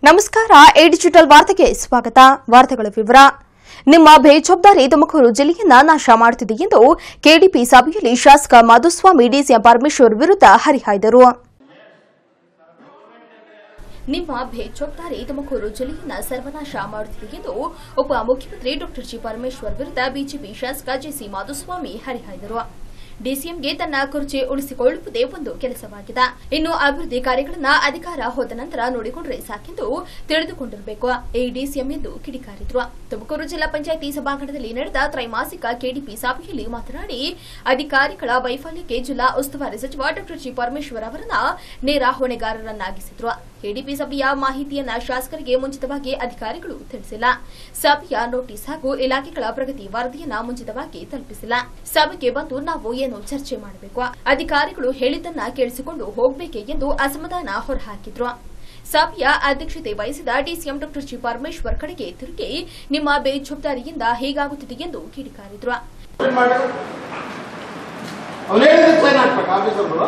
ನಮಸ್ಕಾರ A digital ವಾರ್ತೆಗೆ ಸ್ವಾಗತ ವಾರ್ತೆಗಳ ವಿವರ ನಿಮ್ಮ ಬೇಜವಾಬ್ದಾರಿ ತುಮಕೂರು ಜಿಲ್ಲೆಯನ್ನ ನಾಶ ಮಾಡುತ್ತಿದೆ ಎಂದು ಕೆಡಿಪಿ ಸಭೆಯಲ್ಲಿ ಶಾಸಕ ಮಾಧುಸ್ವಾಮಿ ಡಿಸಿಎಂ ಪರಮೇಶ್ವರ್ ವಿರುದ್ಧ ಹರಿಹಾಯ್ದರು ನಿಮ್ಮ ಬೇಜವಾಬ್ದಾರಿ ತುಮಕೂರು ಜಿಲ್ಲೆಯನ್ನ ಸರ್ವನಾಶ ಮಾಡುತ್ತಿದೆ ಎಂದು ಉಪ ಮುಖ್ಯಮಂತ್ರಿ ಡಾ ಜಿ ಪರಮೇಶ್ವರ್ ವಿರುದ್ಧ ಬಿಜೆಪಿ ಶಾಸಕ ಜೆಸಿ ಮಾಧುಸ್ವಾಮಿ ಹರಿಹಾಯ್ದರು ಡಿಸಿಎಂಗೆ ತನ್ನ ಕುರ್ಚಿ ಉಳಿಸಿಕೊಳ್ಳುವುದೇ ಒಂದು ಕೆಲಸವಾಗಿದೆ ಇನ್ನು ಅಭಿವೃದ್ಧಿ ಕಾರ್ಯಗಳನ್ನ ಅಧಿಕಾರ ಹೋದ ನಂತರ ನೋಡಿಕೊಂಡ್ರೆ ಸಾಕೆಂದು ತಿಳಿದುಕೊಂಡಿರಬೇಕು ಈ ಡಿಸಿಎಂ ಎಂದು ಕಿಡಿಕಾರಿದ್ರು ತುಮಕೂರು ಜಿಲ್ಲಾ ಪಂಚಾಯಿತಿ ಸಭಾಂಗಣದಲ್ಲಿ ನಡೆದ ತ್ರೈಮಾಸಿಕ ಕೆಡಿಪಿ ಸಭೆಯಲ್ಲಿ ಮಾತನಾಡಿ ಅಧಿಕಾರಿಗಳ ವೈಫಲ್ಯಕ್ಕೆ ಜಿಲ್ಲಾ ಉಸ್ತುವಾರಿ ಸಚಿವ ಡಾ ಜಿ ಪರಮೇಶ್ವರ್ ಅವರನ್ನ ನೇರ ಹೊಣೆಗಾರರನ್ನಾಗಿಸಿದ್ರು ಕೆಡಿಪಿ ಸಭೆಯ ಮಾಹಿತಿಯನ್ನ ಶಾಸಕರಿಗೆ ಮುಂಚಿತವಾಗಿ ಅಧಿಕಾರಿಗಳು ತಿಳಿಸಿಲ್ಲ ಸಭೆಯ ನೋಟಿಸ್ ಹಾಗೂ ಇಲಾಖೆಗಳ ಪ್ರಗತಿ ವರದಿಯನ್ನ ಮುಂಚಿತವಾಗಿ ತಲುಪಿಸಿಲ್ಲ ಸಭೆಗೆ ಬಂದು ನಾವು ಏನು ಚರ್ಚೆ ಮಾಡಬೇಕು ಅಧಿಕಾರಿಗಳು ಹೇಳಿದ್ದನ್ನ ಕೇಳಿಸಿಕೊಂಡು ಹೋಗಬೇಕೆ ಎಂದು ಅಸಮಾಧಾನ ಹೊರಹಾಕಿದ್ರು ಸಭೆಯ ಅಧ್ಯಕ್ಷತೆ ವಹಿಸಿದ ಡಿಸಿಎಂ ಡಾ ಜಿ ಪರಮೇಶ್ವರ್ ಕಡೆಗೆ ತಿರುಗಿ ನಿಮ್ಮ ಬೇಜವಾಬ್ದಾರಿಯಿಂದ ಹೇಗಾಗುತ್ತಿದೆ ಎಂದು ಕಿಡಿಕಾರಿದ್ರು ಏನ್ ಮಾಡಿದ್ರು ಅವ್ನು ಹೇಳಿದ್ರೆ ಸೈನ್ ಹಾಕ್ಬೇಕು ಆಫೀಸರ್ಗಳು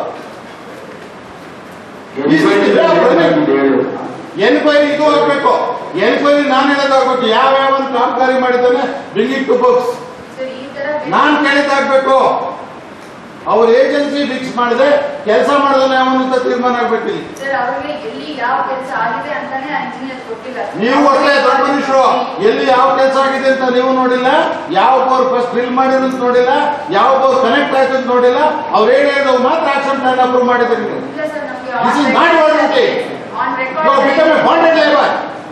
ಎನ್ಕ್ವೈರಿ ಇದು ಆಗ್ಬೇಕು ಎನ್ಕ್ವೈರಿ ನಾನು ಹೇಳೋದಾಗ್ಬೇಕು ಯಾವ ಯಾವ ಒಂದು ಕಾಮಗಾರಿ ಮಾಡಿದ್ದಾನೆ bring it to books sir ಈ ತರ ನಾನ್ ಕೇಳಿದಾಗ್ಬೇಕು ಅವ್ರ ಏಜೆನ್ಸಿ ಫಿಕ್ಸ್ ಮಾಡಿದೆ ಕೆಲಸ ಮಾಡೋದನ್ನ ಯಾವನು ಅಂತ ತೀರ್ಮಾನ ಆಗ್ಬೇಕಿಲ್ಲ ಸರ್ ಅವ್ರಿಗೆ ಎಲ್ಲಿ ಯಾವ ಕೆಲಸ ಆಗಿದೆ ಅಂತಾನೆ ಇಂಜಿನಿಯರ್ ಕೊಟ್ಟಿಲ್ಲ ನೀವು ಅಷ್ಟೇ ದೊಡ್ಡ ಮನುಷ್ಯರು ಎಲ್ಲಿ ಯಾವ ಕೆಲಸ ಆಗಿದೆ ಅಂತ ನೀವು ನೋಡಿಲ್ಲ ಯಾವ ಬೋರ್ ಫಸ್ಟ್ ಬಿಲ್ ಮಾಡಿರೋದು ನೋಡಿಲ್ಲ ಯಾವ ಬೋರ್ ಕನೆಕ್ಟ್ ಆಯ್ತು ಅಂತ ನೋಡಿಲ್ಲ ಅವ್ರು ಏನ್ ಹೇಳಿದ್ರು ಮಾತ್ರ ಆಕ್ಷನ್ ಪ್ಲಾನ್ ಅಪ್ರೂವ್ ಮಾಡಿದ್ರಿ ನೀವು ಇಲ್ಲ ಸರ್ ನಮಗೆ This is not your duty. ಆನ್ You have become a bonded labor.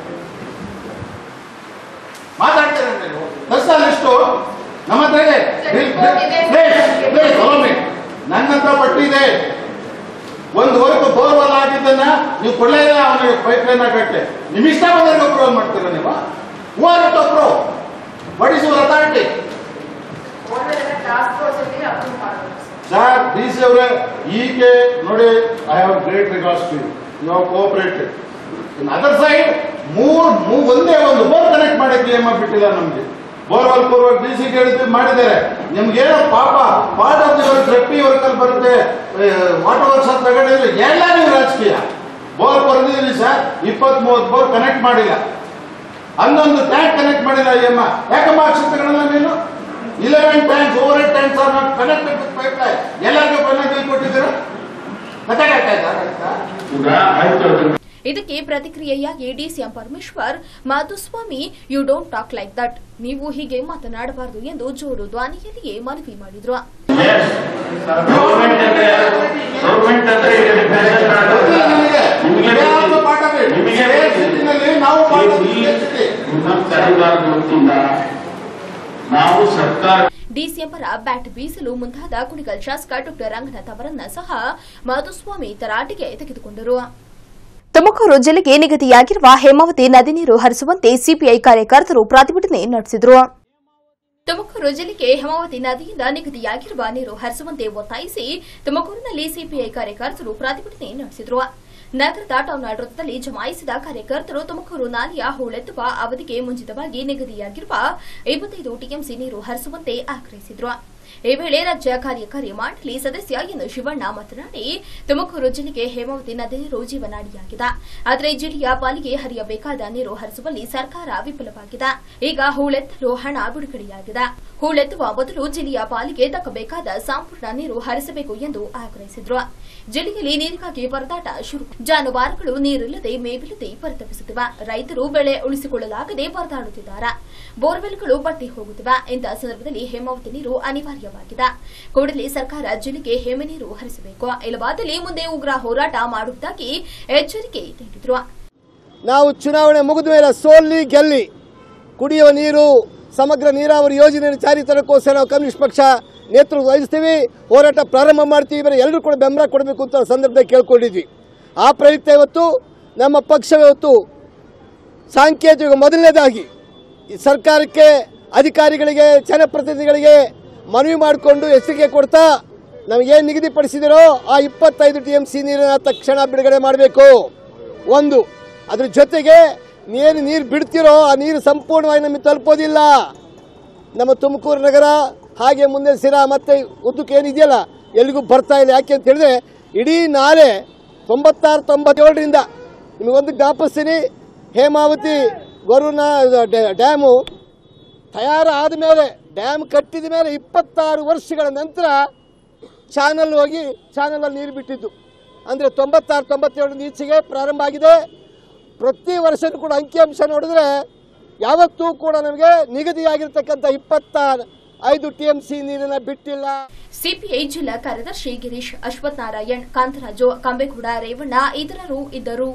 ಮಾತಾಡ್ತೀರ ನೀವು ಕಷ್ಟ ಲಿಸ್ಟು ನಮ್ಮ ಹತ್ರ ಇದೆ Sir, report ಇದೆ. Please, please, follow me. ನನ್ನ ಹತ್ರ ಪಟ್ಟಿ ಇದೆ ಒಂದು ವರ್ಕ್ ಬೋರ್ವೆಲ್ ಆಗಿದ್ದನ್ನ ನೀವು ಕೊಡಲೇ ಇಲ್ಲ ಅವನಿಗೆ ಪೈಪ್ ಲೈನ್ ಹಾಕಕ್ಕೆ ನಿಮ್ ಇಷ್ಟ ಬಂದ್ರೆ ಅಪ್ರೂವ್ ಮಾಡ್ತೀರಾ ನೀವು who are to approve what is your authority task force ಅಲ್ಲಿ ಅಪ್ರೂವ್ ಮಾಡಬೇಕು ಸರ್ ಸರ್ ಡಿ ಸಿ ಅವರೇ ಈಕೆ ನೋಡಿ I have great regards to you you have cooperated in other side ಮೂರ್ ಮೂ- ಒಂದೇ ಒಂದು ಬೋರ್ ಕನೆಕ್ಟ್ ಮಾಡಕ್ಕೆ ನಿಯಮ ಬಿಟ್ಟಿಲ್ಲ ನಮ್ಗೆ ಬೋರ್ವೆಲ್ ಪೂರ್ವ ಡಿ ಸಿ ಹೇಳಿದ್ದು ಮಾಡಿದ್ದಾರೆ ನಿಮ್ಗೇನೋ ಪಾಪ ಪಾರ್ಟ್ ಆಫ್ ದಿ ವರ್ಕ್ ರೆಪ್ಪಿ ವರ್ಕ್ ಅಲ್ಲಿ ಬರುತ್ತೆ ವಾಟರ್ ವರ್ಕ್ಸ್ ಅಂತ ತಗೊಂಡಿದ್ರೆ ಎಲ್ಲ ನೀವು ರಾಜಕೀಯ ಬೋರ್ ಬರ್ದಿದ್ದೀರಿ ಸರ್ ಇಪ್ಪತ್ತ್ ಮೂವತ್ತು ಬೋರ್ ಕನೆಕ್ಟ್ ಮಾಡಿಲ್ಲ ಹನ್ನೊಂದು ಟ್ಯಾಂಕ್ ಕನೆಕ್ಟ್ ಮಾಡಿಲ್ಲ ಅಯ್ಯಮ್ಮ ಯಾಕಮ್ಮ ಆಕ್ಷನ್ ತಗೊಳಲ್ಲ ನೀನು eleven tanks overhead tanks are not connected with pipeline ಎಲ್ಲರಿಗೂ ಪನ್ನ ಬಿಲ್ ಕೊಟ್ಟಿದ್ದೀರಾ ಮತ್ತೆ ಇದಕ್ಕೆ ಪ್ರತಿಕ್ರಿಯೆಯಾಗಿ DCM Parameshwar Madhuswamy you don't talk like that ನೀವು ಹೀಗೆ ಮಾತನಾಡಬಾರದು ಎಂದು ಜೋರು ಧ್ವನಿಯಲ್ಲಿಯೇ ಮನವಿ ಮಾಡಿದ್ರು ಗೌರ್ಮೆಂಟ್ ಅಂದ್ರೆ ಗೌರ್ಮೆಂಟ್ ಅಂದ್ರೆ ಈಗ ಡಿಫೆನ್ಸ್ ನಿಮಗೆ ನಾವು ನಮ್ಮ ಕರಿಬಾರದು ಗೊತ್ತಿಲ್ಲ ನಾವು ಸರ್ಕಾರ ಡಿಸಿಎಂ ಪರ ಬ್ಯಾಟ್ ಬೀಸಲು ಮುಂದಾದ ಕುಣಿಗಲ್ ಶಾಸಕ ಡಾ ರಂಗನಾಥ್ ಅವರನ್ನ ಸಹ ಮಾಧುಸ್ವಾಮಿ ತರಾಟೆಗೆ ತೆಗೆದುಕೊಂಡರು ತುಮಕೂರು ಜಿಲ್ಲೆಗೆ ನಿಗದಿಯಾಗಿರುವ ಹೇಮಾವತಿ ನದಿ ನೀರು ಹರಿಸುವಂತೆ ಸಿಪಿಐ ಕಾರ್ಯಕರ್ತರು ಪ್ರತಿಭಟನೆ ನಡೆಸಿದರು ತುಮಕೂರು ಜಿಲ್ಲೆಗೆ ಹೇಮಾವತಿ ನದಿಯಿಂದ ನಿಗದಿಯಾಗಿರುವ ನೀರು ಹರಿಸುವಂತೆ ಒತ್ತಾಯಿಸಿ ತುಮಕೂರಿನಲ್ಲಿ ಸಿಪಿಐ ಕಾರ್ಯಕರ್ತರು ಪ್ರತಿಭಟನೆ ನಡೆಸಿದರು ನಗರದ ಟೌನ್ ವೃತ್ತದಲ್ಲಿ ಜಮಾಯಿಸಿದ ಕಾರ್ಯಕರ್ತರು ತುಮಕೂರು ನಾಲೆಯ ಹೂಳೆತ್ತುವ ಅವಧಿಗೆ ಮುಂಚಿತವಾಗಿ ನಿಗದಿಯಾಗಿರುವ ಇಪ್ಪತ್ತೈದು ಟಿಎಂಸಿ ನೀರು ಹರಿಸುವಂತೆ ಆಗ್ರಹಿಸಿದರು ಈ ವೇಳೆ ರಾಜ್ಯ ಕಾರ್ಯಕಾರಿ ಮಂಡಳಿ ಸದಸ್ಯ ಎನ್ ಶಿವಣ್ಣ ಮಾತನಾಡಿ ತುಮಕೂರು ಜಿಲ್ಲೆಗೆ ಹೇಮಾವತಿ ನದಿ ನೀರು ಜೀವನಾಡಿಯಾಗಿದೆ ಆದರೆ ಜಿಲ್ಲೆಯ ಪಾಲಿಗೆ ಹರಿಯಬೇಕಾದ ನೀರು ಹರಿಸುವಲ್ಲಿ ಸರ್ಕಾರ ವಿಫಲವಾಗಿದೆ ಈಗ ಹೂಳೆತ್ತಲು ಹಣ ಬಿಡುಗಡೆಯಾಗಿದೆ ಹೂಳೆತ್ತುವ ಬದಲು ಜಿಲ್ಲೆಯ ಪಾಲಿಗೆ ದಕ್ಕಬೇಕಾದ ಸಂಪೂರ್ಣ ನೀರು ಹರಿಸಬೇಕು ಎಂದು ಆಗ್ರಹಿಸಿದರು ಜಿಲ್ಲೆಯಲ್ಲಿ ನೀರಿಗಾಗಿ ಪರದಾಟ ಶುರು ಜಾನುವಾರುಗಳು ನೀರಿಲ್ಲದೆ ಮೇವಿಲ್ಲದೆ ಪರಿತಪಿಸುತ್ತಿವೆ ರೈತರು ಬೆಳೆ ಉಳಿಸಿಕೊಳ್ಳಲಾಗದೆ ಪರದಾಡುತ್ತಿದ್ದಾರೆ ಬೋರ್ವೆಲ್ಗಳು ಬಟ್ಟಿ ಹೋಗುತ್ತಿವೆ ಇಂತಹ ಸಂದರ್ಭದಲ್ಲಿ ಹೇಮಾವತಿ ನೀರು ಅನಿವಾರ್ಯವಾಗಿದೆ ಕೂಡಲೇ ಸರ್ಕಾರ ಜಿಲ್ಲೆಗೆ ಹೇಮೆ ನೀರು ಹರಿಸಬೇಕು ಇಲ್ಲವಾದಲ್ಲಿ ಮುಂದೆ ಉಗ್ರ ಹೋರಾಟ ಮಾಡುವುದಾಗಿ ಎಚ್ಚರಿಕೆ ನೀಡಿದರು ನಾವು ಚುನಾವಣೆ ಮುಗಿದ ಮೇಲೆ ಸೋಲ್ಲಿ ಗೆಲ್ಲಿ ಕುಡಿಯುವ ನೀರು ಸಮಗ್ರ ನೀರಾವರಿ ಯೋಜನೆಯನ್ನು ಜಾರಿ ತರಕ್ಕೋಸ್ಕರ ನಾವು ಕಮ್ಯುನಿಸ್ಟ್ ಪಕ್ಷ ನೇತೃತ್ವ ವಹಿಸ್ತೀವಿ ಹೋರಾಟ ಪ್ರಾರಂಭ ಮಾಡ್ತೀವಿ ಬರೀ ಎಲ್ಲರೂ ಕೂಡ ಬೆಂಬಲ ಕೊಡಬೇಕು ಅಂತ ಸಂದರ್ಭದಲ್ಲಿ ಕೇಳ್ಕೊಂಡಿದ್ವಿ ಆ ಪ್ರಯುಕ್ತ ಇವತ್ತು ನಮ್ಮ ಪಕ್ಷ ಇವತ್ತು ಸಾಂಕೇತಿಕ ಮೊದಲನೇದಾಗಿ ಈ ಸರ್ಕಾರಕ್ಕೆ ಅಧಿಕಾರಿಗಳಿಗೆ ಜನಪ್ರತಿನಿಧಿಗಳಿಗೆ ಮನವಿ ಮಾಡಿಕೊಂಡು ಎಚ್ಚರಿಕೆ ಕೊಡ್ತಾ ನಮಗೇನು ನಿಗದಿಪಡಿಸಿದಿರೋ ಆ ಇಪ್ಪತ್ತೈದು ಟಿ ಎಂ ಸಿ ನೀರನ್ನು ತಕ್ಷಣ ಬಿಡುಗಡೆ ಮಾಡಬೇಕು ಒಂದು ಅದ್ರ ಜೊತೆಗೆ ಏನು ನೀರು ಬಿಡ್ತಿರೋ ಆ ನೀರು ಸಂಪೂರ್ಣವಾಗಿ ನಮಗೆ ತಲುಪೋದಿಲ್ಲ ನಮ್ಮ ತುಮಕೂರು ನಗರ ಹಾಗೆ ಮುಂದೆ ಸಿರಾ ಮತ್ತೆ ಉದ್ದಕ್ಕೆ ಏನಿದೆಯಲ್ಲ ಎಲ್ಲಿಗೂ ಬರ್ತಾ ಇಲ್ಲ ಯಾಕೆ ಅಂತ ಹೇಳಿದ್ರೆ ಇಡೀ ನಾಲೆ ತೊಂಬತ್ತಾರು ತೊಂಬತ್ತೇಳರಿಂದ ನಿಮಗೊಂದು ಜ್ಞಾಪಿಸ್ತೀನಿ ಹೇಮಾವತಿ ವರುಣ ಡ್ಯಾಮು ತಯಾರಾದ ಮೇಲೆ ಡ್ಯಾಮ್ ಕಟ್ಟಿದ ಮೇಲೆ ಇಪ್ಪತ್ತಾರು ವರ್ಷಗಳ ನಂತರ ಚಾನಲ್ ಹೋಗಿ ಚಾನಲಲ್ಲಿ ನೀರು ಬಿಟ್ಟಿದ್ದು ಅಂದರೆ ತೊಂಬತ್ತಾರು ತೊಂಬತ್ತೇಳರಿಂದ ಈಚೆಗೆ ಪ್ರಾರಂಭ ಆಗಿದೆ ಪ್ರತಿ ವರ್ಷನೂ ಕೂಡ ಅಂಕಿಅಂಶ ನೋಡಿದ್ರೆ ಯಾವತ್ತೂ ಕೂಡ ನಮಗೆ ನಿಗದಿಯಾಗಿರ್ತಕ್ಕಂಥ ಇಪ್ಪತ್ತ ಐದು ಟಿ ಎಂ ಸಿ ನೀರನ್ನು ಬಿಟ್ಟಿಲ್ಲ ಸಿಪಿಐ ಜಿಲ್ಲಾ ಕಾರ್ಯದರ್ಶಿ ಗಿರೀಶ್ ಅಶ್ವಥ್ ನಾರಾಯಣ್ ಕಾಂತರಾಜು ಕಂಬೇಗೌಡ ರೇವಣ್ಣ ಇತರರು ಇದ್ದರು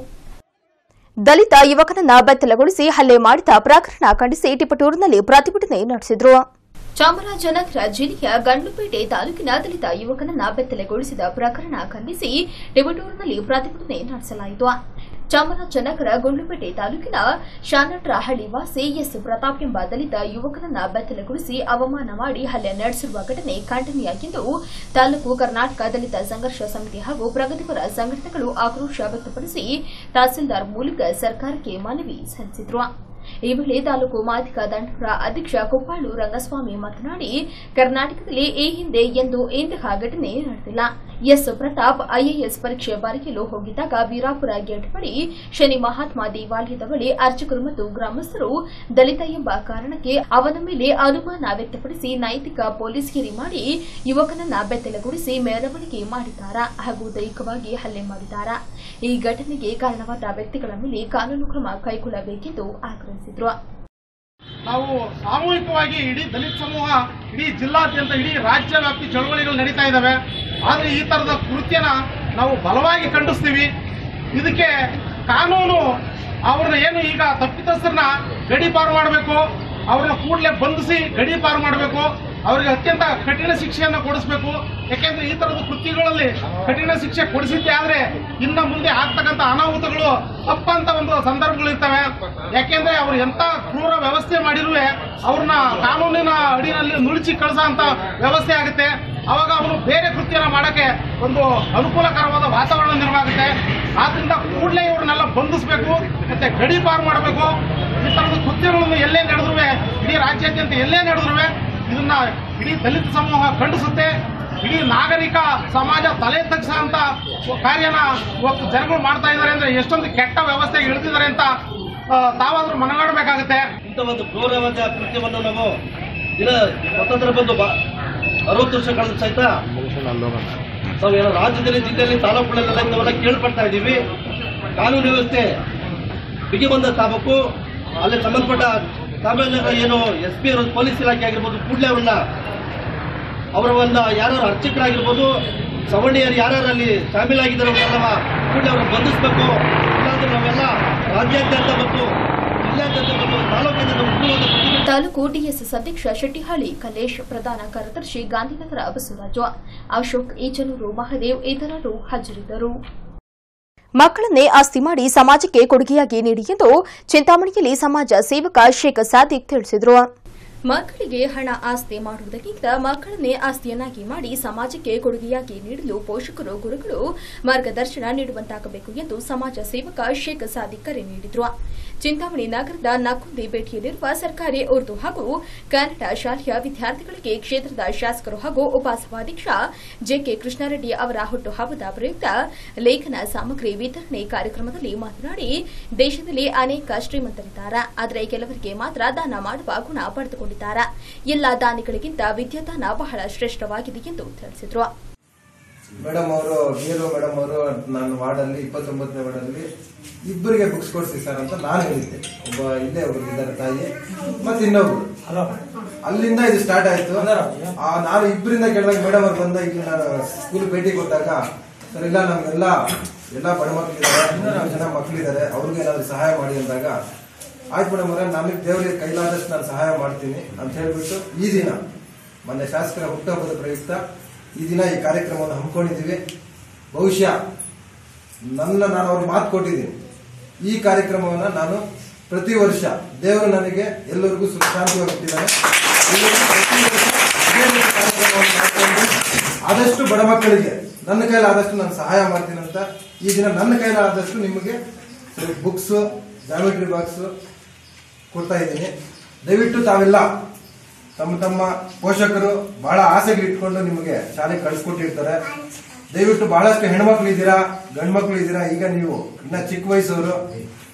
ದಲಿತ ಯುವಕನನ್ನ ಬೆತ್ತಲಗೊಳಿಸಿ ಹಲ್ಲೆ ಮಾಡಿದ ಪ್ರಕರಣ ಖಂಡಿಸಿ ಟಿಪಟೂರಿನಲ್ಲಿ ಪ್ರತಿಭಟನೆ ನಡೆಸಿದ್ರು ಚಾಮರಾಜನಗರ ಜಿಲ್ಲೆಯ ಗಂಡ್ಲುಪೇಟೆ ತಾಲೂಕಿನ ದಲಿತ ಯುವಕನನ್ನ ಬೆತ್ತಲೆಗೊಳಿಸಿದ ಪ್ರಕರಣ ಖಂಡಿಸಿ ಟಿಪಟೂರಿನಲ್ಲಿ ಪ್ರತಿಭಟನೆ ನಡೆಸಲಾಯಿತು ಚಾಮರಾಜನಗರ ಗುಂಡ್ಲುಪೇಟೆ ತಾಲೂಕಿನ ಶಾನಟ್ರಹಳ್ಳಿ ವಾಸಿ ಎಸ್ ಪ್ರತಾಪ್ ಎಂಬ ದಲಿತ ಯುವಕನನ್ನ ಬೆತ್ತಲೆಗೊಳಿಸಿ ಅವಮಾನ ಮಾಡಿ ಹಲ್ಲೆ ನಡೆಸಿರುವ ಘಟನೆ ಖಂಡನೀಯಾಗಿದ್ದು ತಾಲೂಕು ಕರ್ನಾಟಕ ದಲಿತ ಸಂಘರ್ಷ ಸಮಿತಿ ಹಾಗೂ ಪ್ರಗತಿಪರ ಸಂಘಟನೆಗಳು ಆಕ್ರೋಶ ವ್ಯಕ್ತಪಡಿಸಿ ತಹಸೀಲ್ದಾರ್ ಮೂಲಕ ಸರ್ಕಾರಕ್ಕೆ ಮನವಿ ಸಲ್ಲಿಸಿದ್ರು ಈ ವೇಳೆ ತಾಲೂಕು ಮಾದಿಕ ದಂಡಪುರ ಅಧ್ಯಕ್ಷ ಕುಪ್ಪಾಳು ರಂಗಸ್ವಾಮಿ ಮಾತನಾಡಿ ಕರ್ನಾಟಕದಲ್ಲಿ ಈ ಹಿಂದೆ ಎಂದು ಇಂತಹ ಘಟನೆ ನಡೆದಿಲ್ಲ ಎಸ್ ಪ್ರತಾಪ್ ಐಎಎಸ್ ಪರೀಕ್ಷೆ ಬರೆಯಲು ಹೋಗಿದ್ದಾಗ ವೀರಾಪುರ ಗೇಟ್ ಬಳಿ ಶನಿ ಮಹಾತ್ಮ ದೇವಾಲಯದ ಬಳಿ ಅರ್ಚಕರು ಮತ್ತು ಗ್ರಾಮಸ್ಥರು ದಲಿತ ಎಂಬ ಕಾರಣಕ್ಕೆ ಅವನ ಮೇಲೆ ಅನುಮಾನ ವ್ಯಕ್ತಪಡಿಸಿ ನೈತಿಕ ಪೊಲೀಸ್ಗಿರಿ ಮಾಡಿ ಯುವಕನನ್ನ ಬೆತ್ತಲೆಗೊಳಿಸಿ ಮೆರವಣಿಗೆ ಮಾಡಿದ್ದಾರಾ ಹಾಗೂ ದೈಹಿಕವಾಗಿ ಹಲ್ಲೆ ಮಾಡಿದ್ದಾರಾ ಈ ಘಟನೆಗೆ ಕಾರಣವಾದ ವ್ಯಕ್ತಿಗಳ ಮೇಲೆ ಕಾನೂನು ಕ್ರಮ ಕೈಗೊಳ್ಳಬೇಕೆಂದು ಆಗ್ರಹಿಸಿದ್ರು ನಾವು ಸಾಮೂಹಿಕವಾಗಿ ಇಡೀ ದಲಿತ ಸಮೂಹ ಇಡೀ ಜಿಲ್ಲಾದ್ಯಂತ ಇಡೀ ರಾಜ್ಯ ವ್ಯಾಪ್ತಿ ಚಳವಳಿಗಳು ನಡೀತಾ ಇದ್ದಾವೆ ಆದ್ರೆ ಈ ತರದ ಕೃತ್ಯನ ನಾವು ಬಲವಾಗಿ ಖಂಡಿಸ್ತೀವಿ ಇದಕ್ಕೆ ಕಾನೂನು ಅವ್ರನ್ನ ಏನು ಈಗ ತಪ್ಪಿತಸ್ಥರನ್ನ ಗಡೀಪಾರು ಮಾಡಬೇಕು ಅವ್ರನ್ನ ಕೂಡಲೇ ಬಂಧಿಸಿ ಗಡೀಪಾರು ಮಾಡಬೇಕು ಅವರಿಗೆ ಅತ್ಯಂತ ಕಠಿಣ ಶಿಕ್ಷೆಯನ್ನು ಕೊಡಿಸಬೇಕು ಯಾಕೆಂದ್ರೆ ಈ ತರದ ಕೃತ್ಯಗಳಲ್ಲಿ ಕಠಿಣ ಶಿಕ್ಷೆ ಕೊಡಿಸಿದ್ದೆ ಆದ್ರೆ ಇನ್ನ ಮುಂದೆ ಆಗ್ತಕ್ಕಂಥ ಅನಾಹುತಗಳು ತಪ್ಪಂತ ಒಂದು ಸಂದರ್ಭಗಳು ಇರ್ತವೆ ಯಾಕೆಂದ್ರೆ ಅವ್ರು ಎಂತ ಕ್ರೂರ ವ್ಯವಸ್ಥೆ ಮಾಡಿರುವೆ ಅವ್ರನ್ನ ಕಾನೂನಿನ ಅಡಿನಲ್ಲಿ ನುಳಿಸಿ ಕಳಿಸೋ ಅಂತ ವ್ಯವಸ್ಥೆ ಆಗುತ್ತೆ ಅವಾಗ ಅವನು ಬೇರೆ ಕೃತ್ಯನ ಮಾಡಕ್ಕೆ ಒಂದು ಅನುಕೂಲಕರವಾದ ವಾತಾವರಣ ನಿರ್ಮಾಗುತ್ತೆ ಆದ್ರಿಂದ ಕೂಡಲೇ ಇವ್ರನ್ನೆಲ್ಲ ಬಂಧಿಸಬೇಕು ಮತ್ತೆ ಗಡೀಪಾರು ಮಾಡಬೇಕು ಈ ತರದ ಕೃತ್ಯಗಳನ್ನು ಎಲ್ಲೇ ನಡೆದ್ರು ಇಡೀ ರಾಜ್ಯಾದ್ಯಂತ ಎಲ್ಲೇ ನಡೆದ್ರು ಇದನ್ನ ಇಡೀ ದಲಿತ ಸಮೂಹ ಖಂಡಿಸುತ್ತೆ ಇಡೀ ನಾಗರಿಕ ಸಮಾಜ ತಲೆ ತಗ್ಸ ಅಂತ ಕಾರ್ಯನ ಇವತ್ತು ಜನಗಳು ಮಾಡ್ತಾ ಇದ್ದಾರೆ ಅಂದ್ರೆ ಎಷ್ಟೊಂದು ಕೆಟ್ಟ ವ್ಯವಸ್ಥೆಗೆ ಇಳಿದಿದ್ದಾರೆ ಅಂತ ಆ, ತಾವಾದ್ರೂ ಮನಗಾಡಬೇಕಾಗುತ್ತೆ ಇಂಥ ಒಂದು ಕ್ರೂರವಾದ ಕೃತ್ಯವನ್ನು ನಾವು ದಿನ ಸ್ವತಂತ್ರ ಬಂದು ಬಾ- ಅರವತ್ತು ವರ್ಷ ಕಳೆದ ಸಹಿತ ನಾವು ಏನೋ ರಾಜ್ಯದಲ್ಲಿ ಜಿಲ್ಲೆಯಲ್ಲಿ ತಾಲೂಕುಗಳಲ್ಲೆಲ್ಲ ಇಂಥವೆಲ್ಲ ಕೇಳ್ಪಡ್ತಾ ಇದ್ದೀವಿ ಕಾನೂನು ವ್ಯವಸ್ಥೆ ಬಿಗಿ ಬಂದ ತಾಲೂಕು ಅಲ್ಲಿ ಸಂಬಂಧಪಟ್ಟ ಚಾಮರಾಜನಗರ ಏನು ಎಸ್ ಪಿ ಅವರು ಪೊಲೀಸ್ ಇಲಾಖೆ ಆಗಿರ್ಬೋದು ಕೂಡಲೇ ಅವ್ರನ್ನ ಅವರ ಒಂದು ಯಾರು ಅರ್ಚಕರಾಗಿರ್ಬೋದು ಸವರ್ಣೀಯರು ಯಾರ್ಯಾರು ಅಲ್ಲಿ ಶಾಮೀಲಾಗಿದ್ದಾರೆ ಅವ್ರನ್ನೆಲ್ಲ ಕೂಡಲೇ ಅವ್ರನ್ನ ಬಂಧಿಸಬೇಕು ಇಲ್ಲಾಂದ್ರೆ ನಾವೆಲ್ಲ ರಾಜ್ಯಾದ್ಯಂತ ಮತ್ತು ಜಿಲ್ಲಾದ್ಯಂತ ಮತ್ತು ತಾಲೂಕಿನಿಂದ ಉಗ್ರವಾದ ಪ್ರತಿಭಟನೆ ತಾಲೂಕು ಡಿಎಸ್ಎಸ್ ಅಧ್ಯಕ್ಷ ಶೆಟ್ಟಿಹಳ್ಳಿ ಕಲೇಶ್ ಪ್ರಧಾನ ಕಾರ್ಯದರ್ಶಿ ಗಾಂಧಿನಗರ ಬಸವರಾಜು ಅಶೋಕ್ ಈಚನೂರು ಮಹದೇವ್ ಇತರರು ಹಾಜರಿದ್ದರು ಮಕ್ಕಳನ್ನೇ ಆಸ್ತಿ ಮಾಡಿ ಸಮಾಜಕ್ಕೆ ಕೊಡುಗೆಯಾಗಿ ನೀಡಿ ಎಂದು ಚಿಂತಾಮಣಿಯಲ್ಲಿ ಸಮಾಜ ಸೇವಕ ಶೇಖ್ ಸಾದಿಕ್ ತಿಳಿಸಿದರು ಮಕ್ಕಳಿಗೆ ಹಣ ಆಸ್ತಿ ಮಾಡುವುದಕ್ಕಿಂತ ಮಕ್ಕಳನ್ನೇ ಆಸ್ತಿಯನ್ನಾಗಿ ಮಾಡಿ ಸಮಾಜಕ್ಕೆ ಕೊಡುಗೆಯಾಗಿ ನೀಡಲು ಪೋಷಕರು ಗುರುಗಳು ಮಾರ್ಗದರ್ಶನ ನೀಡುವಂತಾಗಬೇಕು ಎಂದು ಸಮಾಜ ಸೇವಕ ಶೇಖ್ ಸಾದಿಕ್ ಕರೆ ನೀಡಿದರು ಚಿಂತಾಮಣಿ ನಗರದ ನಕುಂದಿ ಭೇಟಿಯಲ್ಲಿರುವ ಸರ್ಕಾರಿ ಉರ್ದು ಹಾಗೂ ಕನ್ನಡ ಶಾಲೆಯ ವಿದ್ಯಾರ್ಥಿಗಳಿಗೆ ಕ್ಷೇತ್ರದ ಶಾಸಕರು ಹಾಗೂ ಉಪಸಭಾಧ್ಯಕ್ಷ ಜೆಕೆ ಕೃಷ್ಣಾರೆಡ್ಡಿ ಅವರ ಹುಟ್ಟುಹಬ್ಬದ ಪ್ರಯುಕ್ತ ಲೇಖನ ಸಾಮಗ್ರಿ ವಿತರಣೆ ಕಾರ್ಯಕ್ರಮದಲ್ಲಿ ಮಾತನಾಡಿ ದೇಶದಲ್ಲಿ ಅನೇಕ ಶ್ರೀಮಂತರಿದ್ದಾರೆ ಆದರೆ ಕೆಲವರಿಗೆ ಮಾತ್ರ ದಾನ ಮಾಡುವ ಗುಣ ಪಡೆದುಕೊಂಡಿದ್ದಾರೆ ಎಲ್ಲ ದಾನಿಗಳಿಗಿಂತ ವಿದ್ಯಾದಾನ ಬಹಳ ಶ್ರೇಷ್ಠವಾಗಿದೆ ಎಂದು ತಿಳಿಸಿದರು ಮೇಡಮ್ ಅವರು ನೀರು ಮೇಡಮ್ ಅವರು ನಾನು ವಾರ್ಡಲ್ಲಿ ಇಪ್ಪತ್ತೊಂಬತ್ತನೇ ವಾರ್ಡಲ್ಲಿ ಇಬ್ಬರಿಗೆ ಬುಕ್ಸ್ ಕೊಡ್ಸಿ ಸರ್ ಅಂತ ನಾನು ಹೇಳಿದ್ದೆ ಒಬ್ಬ ಇಲ್ಲೇ ಒಬ್ರು ಇದ್ದಾರೆ ತಾಯಿ ಮತ್ತೆ ಇನ್ನೊಬ್ರು ಅಲ್ಲಿಂದ ಇದು ಸ್ಟಾರ್ಟ್ ಆಯ್ತು ಆ ನಾನು ಇಬ್ಬರಿಂದ ಕೇಳಿದಾಗ ಮೇಡಮ್ ಅವ್ರು ಬಂದ ಇಲ್ಲಿ ನಾನು ಸ್ಕೂಲ್ ಭೇಟಿ ಕೊಟ್ಟಾಗ ಸರ್ ಇಲ್ಲ ನಮ್ಗೆಲ್ಲ ಎಲ್ಲ ಬಡ ಮಕ್ಕಳಿದ್ದಾರೆ ಮೂರು ಜನ ಮಕ್ಕಳಿದ್ದಾರೆ ಅವ್ರಿಗೆ ಏನಾದ್ರು ಸಹಾಯ ಮಾಡಿ ಅಂದಾಗ ಆಯ್ತು ಮೇಡಮ್ ಅವರೇ ನನಗೆ ದೇವರಿಗೆ ಕೈಲಾದಷ್ಟು ನಾನು ಸಹಾಯ ಮಾಡ್ತೀನಿ ಅಂತ ಹೇಳ್ಬಿಟ್ಟು ಈ ದಿನ ಮೊನ್ನೆ ಶಾಸಕರ ಹುಟ್ಟುಹಬ್ಬದ ಪ್ರಯುಕ್ತ ಈ ದಿನ ಈ ಕಾರ್ಯಕ್ರಮವನ್ನು ಹಮ್ಮಿಕೊಂಡಿದ್ದೀವಿ ಬಹುಶಃ ನನ್ನ ನಾನು ಅವ್ರಿಗೆ ಮಾತು ಕೊಟ್ಟಿದ್ದೀನಿ ಈ ಕಾರ್ಯಕ್ರಮವನ್ನು ನಾನು ಪ್ರತಿ ವರ್ಷ ದೇವರು ನನಗೆ ಎಲ್ಲರಿಗೂ ಸುಖ ಶಾಂತಿವಾಗಿ ಕೊಟ್ಟಿದ್ದಾನೆ ಈ ವರ್ಷ ಪ್ರತಿ ವರ್ಷ ಇದೇ ರೀತಿ ಕಾರ್ಯಕ್ರಮವನ್ನು ಮಾಡ್ಕೊಂಡು ಆದಷ್ಟು ಬಡ ಮಕ್ಕಳಿಗೆ ನನ್ನ ಕೈಲಾದಷ್ಟು ನಾನು ಸಹಾಯ ಮಾಡ್ತೀನಿ ಅಂತ ಈ ದಿನ ನನ್ನ ಕೈಲಾದಷ್ಟು ನಿಮಗೆ ಬುಕ್ಸ್ ಜಾಮಿಟ್ರಿ ಬಾಕ್ಸ್ ಕೊಡ್ತಾ ಇದ್ದೀನಿ ದಯವಿಟ್ಟು ತಾವೆಲ್ಲ ತಮ್ಮ ತಮ್ಮ ಪೋಷಕರು ಬಹಳ ಆಸೆಗಳು ಇಟ್ಕೊಂಡು ನಿಮಗೆ ಶಾಲೆಗೆ ಕಳಿಸ್ಕೊಟ್ಟಿರ್ತಾರೆ ದಯವಿಟ್ಟು ಬಹಳಷ್ಟು ಹೆಣ್ಮಕ್ಳು ಇದ್ದೀರಾ ಗಂಡ್ಮಕ್ಳು ಇದ್ದೀರಾ ಈಗ ನೀವು ಇನ್ನ ಚಿಕ್ಕ ವಯಸ್ಸವರು